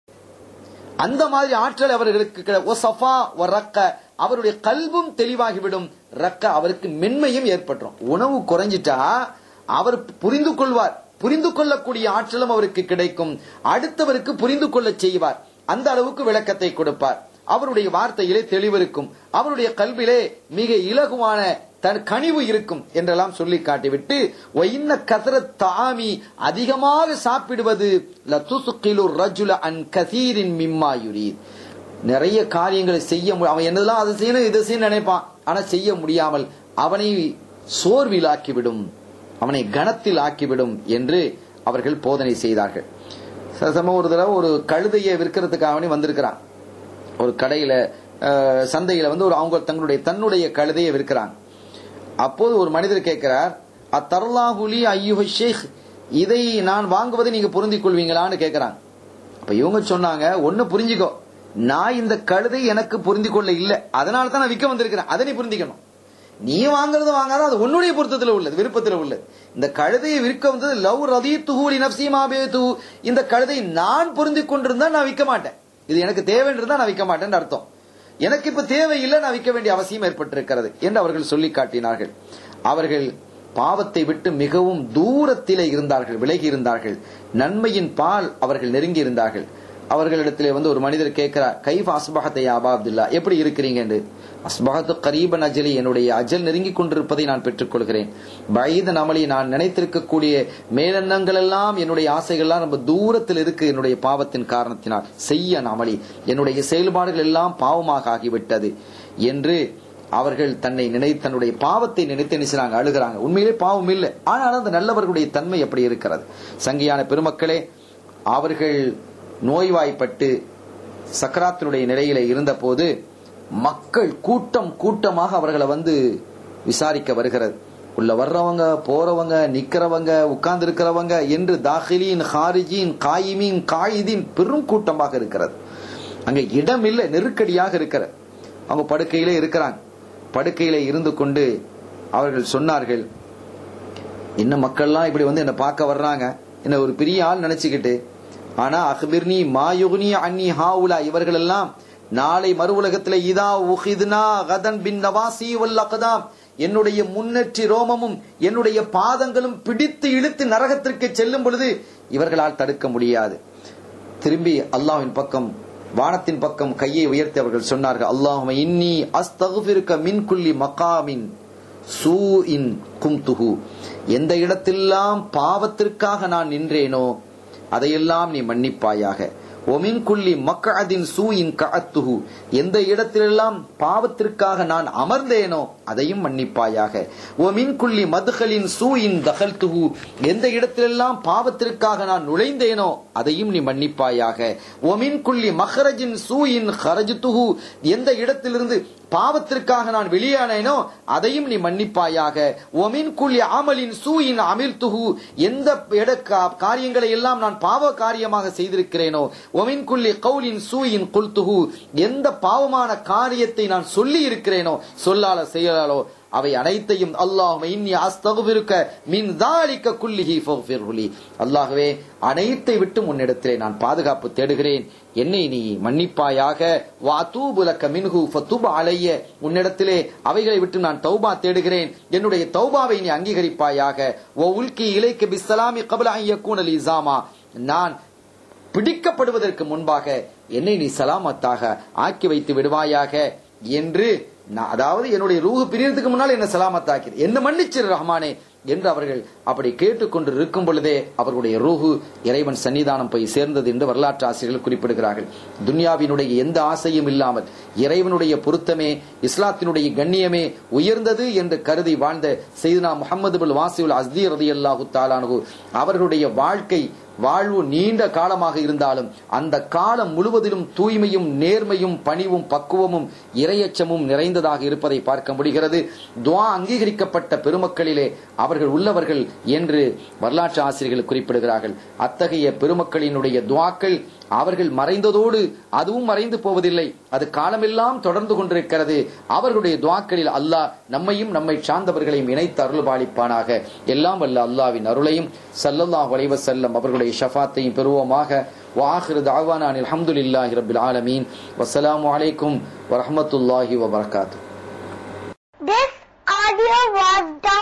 அந்த மாதிரி ஆற்றல் அவர்களுக்கு கிடை- ஒசஃபா ஒ ரக்க அவருடைய கல்வும் தெளிவாகிவிடும் ரக்க அவருக்கு மென்மையும் ஏற்பட்டுரும் உணவு குறைஞ்சிட்டா அவர் புரிந்து கொள்வார் புரிந்து கொள்ளக்கூடிய ஆற்றலும் அவருக்கு கிடைக்கும் அடுத்தவருக்கு புரிந்து கொள்ளச் செய்வார் அந்த அளவுக்கு விளக்கத்தை கொடுப்பார் அவருடைய வார்த்தையிலே தெளிவு இருக்கும் அவருடைய கல்விலே மிக இலகுவான தன் கனிவு இருக்கும் என்றெல்லாம் சொல்லி காட்டிவிட்டு ஒயின்ன கசரத் தாமி அதிகமாக சாப்பிடுவது லத்துசுக்கிலு ரஜுல அன் கசீரின் மிம்மா யுரீத் நிறைய காரியங்களை செய்ய மு- அவன் என்னதெல்லாம் அதை செய்யணும் இதை செய்யணும் நினைப்பான் ஆனா செய்ய முடியாமல் அவனை சோர்வில் ஆக்கிவிடும் அவனை கணத்தில் ஆக்கிவிடும் என்று அவர்கள் போதனை செய்தார்கள் சில சமயம் ஒரு தடவை ஒரு கழுதையை விற்கிறதுக்காக வேண்டி வந்திருக்கிறான் ஒரு கடையில அஹ், சந்தையில வந்து ஒரு அவங்க தங்களுடைய தன்னுடைய கழுதையை விற்கிறாங்க அப்போது ஒரு மனிதர் கேட்கிறார் அத்தர்லாஹுலி ஐயுஹ ஷேக் இதை நான் வாங்குவதை நீங்க புரிந்திக் கொள்வீங்களான்னு கேட்கிறாங்க அப்ப இவங்க சொன்னாங்க ஒண்ணு புரிஞ்சுக்கோ நான் இந்த கழுதை எனக்கு புரிந்து கொள்ள இல்ல அதனால தான் நான் விற்க வந்திருக்கிறேன் அதை நீ புரிஞ்சுக்கணும் நீ வாங்குறது வாங்காத அது உன்னுடைய பொருத்தத்துல உள்ளது விருப்பத்துல உள்ளது இந்த கழுதையை விற்க வந்தது லவ் ரதி துஹூலி நப்சிமாபே து இந்த கழுதை நான் புரிந்து கொண்டிருந்தா நான் விற்க மாட்டேன் இது எனக்கு தேவைன்றதா நான் விற்க மாட்டேன்னு அர்த்தம் எனக்கு இப்ப தேவையில்லை நான் விற்க வேண்டிய அவசியம் ஏற்பட்டிருக்கிறது என்று அவர்கள் சொல்லி காட்டினார்கள் அவர்கள் பாவத்தை விட்டு மிகவும் தூரத்திலே இருந்தார்கள் விலகி இருந்தார்கள் நன்மையின் பால் அவர்கள் நெருங்கி இருந்தார்கள் அவர்களிடத்திலே வந்து ஒரு மனிதர் கேட்கிறார் கைஃப் அஸ்பகத்தை ஆபா அப்துல்லா எப்படி இருக்கிறீங்க என்று அஸ்பகத்து கரீபன் அஜலி என்னுடைய அஜல் நெருங்கிக் கொண்டிருப்பதை நான் பெற்றுக்கொள்கிறேன் பைத நமலி நான் நினைத்திருக்கக்கூடிய மேலெண்ணங்கள் எல்லாம் என்னுடைய ஆசைகள்லாம் ரொம்ப தூரத்தில் இருக்கு என்னுடைய பாவத்தின் காரணத்தினால் செய்ய நமலி என்னுடைய செயல்பாடுகள் எல்லாம் பாவமாக ஆகிவிட்டது என்று அவர்கள் தன்னை நினை தன்னுடைய பாவத்தை நினைத்து நினைச்சாங்க அழுகிறாங்க உண்மையிலே பாவம் இல்லை ஆனால் அந்த நல்லவர்களுடைய தன்மை எப்படி இருக்கிறது சங்கியான பெருமக்களே அவர்கள் நோய்வாய்ப்பட்டு சக்கராத்தினுடைய நிலையில இருந்தபோது மக்கள் கூட்டம் கூட்டமாக அவர்களை வந்து விசாரிக்க வருகிறது உள்ள வர்றவங்க போறவங்க நிக்கிறவங்க உட்கார்ந்து இருக்கிறவங்க என்று தாஹிலீன் ஹாரிஜீன் காயிமீன் காயிதீன் பெரும் கூட்டமாக இருக்கிறது அங்க இடம் இல்லை நெருக்கடியாக இருக்கிறது அவங்க படுக்கையிலே இருக்கிறாங்க படுக்கையிலே இருந்து கொண்டு அவர்கள் சொன்னார்கள் என்ன மக்கள்லாம் இப்படி வந்து என்ன பார்க்க வர்றாங்க என்ன ஒரு பெரிய ஆள் நினைச்சுக்கிட்டு ஆனா அஹ்பிர்னி மாயுகுனி அன்னி ஹாவுலா இவர்கள் எல்லாம் நாளை மறு உலகத்துல இதா உஹிதுனா கதன் பின் நவாசி வல் அக்தாம் என்னுடைய முன்னேற்றி ரோமமும் என்னுடைய பாதங்களும் பிடித்து இழுத்து நரகத்திற்கு செல்லும் பொழுது இவர்களால் தடுக்க முடியாது திரும்பி அல்லாஹ்வின் பக்கம் வானத்தின் பக்கம் கையை உயர்த்தி அவர்கள் சொன்னார்கள் அல்லாஹும இன்னி அஸ்தகுபிருக்க மின் குல்லி மகாமின் சூ இன் கும்துஹு எந்த இடத்தெல்லாம் பாவத்திற்காக நான் நின்றேனோ அதையெல்லாம் நீ மன்னிப்பாயாக ஒமின் குல்லி மக்கதின் சூயின் கஅத்துஹு எந்த இடத்திலெல்லாம் பாவத்திற்காக நான் அமர்ந்தேனோ அதையும் மன்னிப்பாயாக ஒமின் குல்லி மதுகளின் சூயின் தகல்துஹு எந்த இடத்திலெல்லாம் பாவத்திற்காக நான் நுழைந்தேனோ அதையும் நீ மன்னிப்பாயாக ஒமின் குல்லி மஹரஜின் சூயின் ஹரஜுத்துஹு எந்த இடத்திலிருந்து பாவத்திற்காக நான் வெளியானேனோ அதையும் நீ மன்னிப்பாயாக ஒமின் குல்லி அமலின் சூயின் அமில் துஹு எந்த இட கா- காரியங்களை எல்லாம் நான் பாவ காரியமாக செய்திருக்கிறேனோ ஒமின் குல்லி கவுலின் சூயின் குல்துஹு எந்த பாவமான காரியத்தை நான் சொல்லி இருக்கிறேனோ சொல்லால செயலாலோ அவை அனைத்தையும் அல்லாஹும இன்னி அஸ்தகுபிருக்க மின் தாலிக்க குல்லிஹி ஃபக்ஃபிர்லி அல்லாஹ்வே அனைத்தை விட்டு உன்னிடத்திலே நான் பாதுகாப்பு தேடுகிறேன் என்னை நீ மன்னிப்பாயாக வாத்தூபுலக்க மின்ஹு ஃபத்துப் அலைய உன்னிடத்திலே அவைகளை விட்டு நான் தௌபா தேடுகிறேன் என்னுடைய தௌபாவை நீ அங்கீகரிப்பாயாக ஓ உல்கி இலைக்க பிஸ்ஸலாமி கபல அன் யக்கூன லிஸாமா நான் பிடிக்கப்படுவதற்கு முன்பாக என்னை நீ சலாமத்தாக ஆக்கி வைத்து விடுவாயாக என்று நான் அதாவது என்னுடைய ரூஹு பிரியறதுக்கு முன்னால் என்ன சலாமத்தாக்கி என்ன மன்னிச்சிரு ரஹ்மானே என்று அவர்கள் அப்படி கேட்டுக்கொண்டு இருக்கும் பொழுதே அவர்களுடைய ரூஹு இறைவன் சன்னிதானம் போய் சேர்ந்தது என்று வரலாற்று ஆசிரியர்கள் குறிப்பிடுகிறார்கள் துன்யாவினுடைய எந்த ஆசையும் இல்லாமல் இறைவனுடைய பொருத்தமே இஸ்லாத்தினுடைய கண்ணியமே உயர்ந்தது என்று கருதி வாழ்ந்த செய்தினா முகமது பில் வாசிவுல் அஸ்தி ரதி அல்லாஹு தாலானு அவர்களுடைய வாழ்க்கை வாழ்வு நீண்ட காலமாக இருந்தாலும் அந்த காலம் முழுவதிலும் தூய்மையும் நேர்மையும் பணிவும் பக்குவமும் இரையச்சமும் நிறைந்ததாக இருப்பதை பார்க்க முடிகிறது துவா அங்கீகரிக்கப்பட்ட பெருமக்களிலே அவர்கள் உள்ளவர்கள் என்று வரலாற்று ஆசிரியர்கள் குறிப்பிடுகிறார்கள் அத்தகைய பெருமக்களினுடைய துவாக்கள் அவர்கள் மறைந்ததோடு அதுவும் மறைந்து போவதில்லை அது காலமெல்லாம் தொடர்ந்து கொண்டிருக்கிறது அவர்களுடைய துவாக்களில் அல்லாஹ் நம்மையும் நம்மை சார்ந்தவர்களையும் இணைத்து அருள்பாலிப்பானாக எல்லாம் வல்ல அல்லாவின் அருளையும் சல்லல்லாஹு அலைஹி வஸல்லம் அவர்களுடைய ஷஃபாத்தையும் பெறுவோமாக வாஹிரு தாவானா அல்ஹம்துலில்லாஹி ரப்பில் ஆலமீன் வஸ்ஸலாமு அலைக்கும் வரஹ்மத்துல்லாஹி வபரகாத்துஹு This audio was done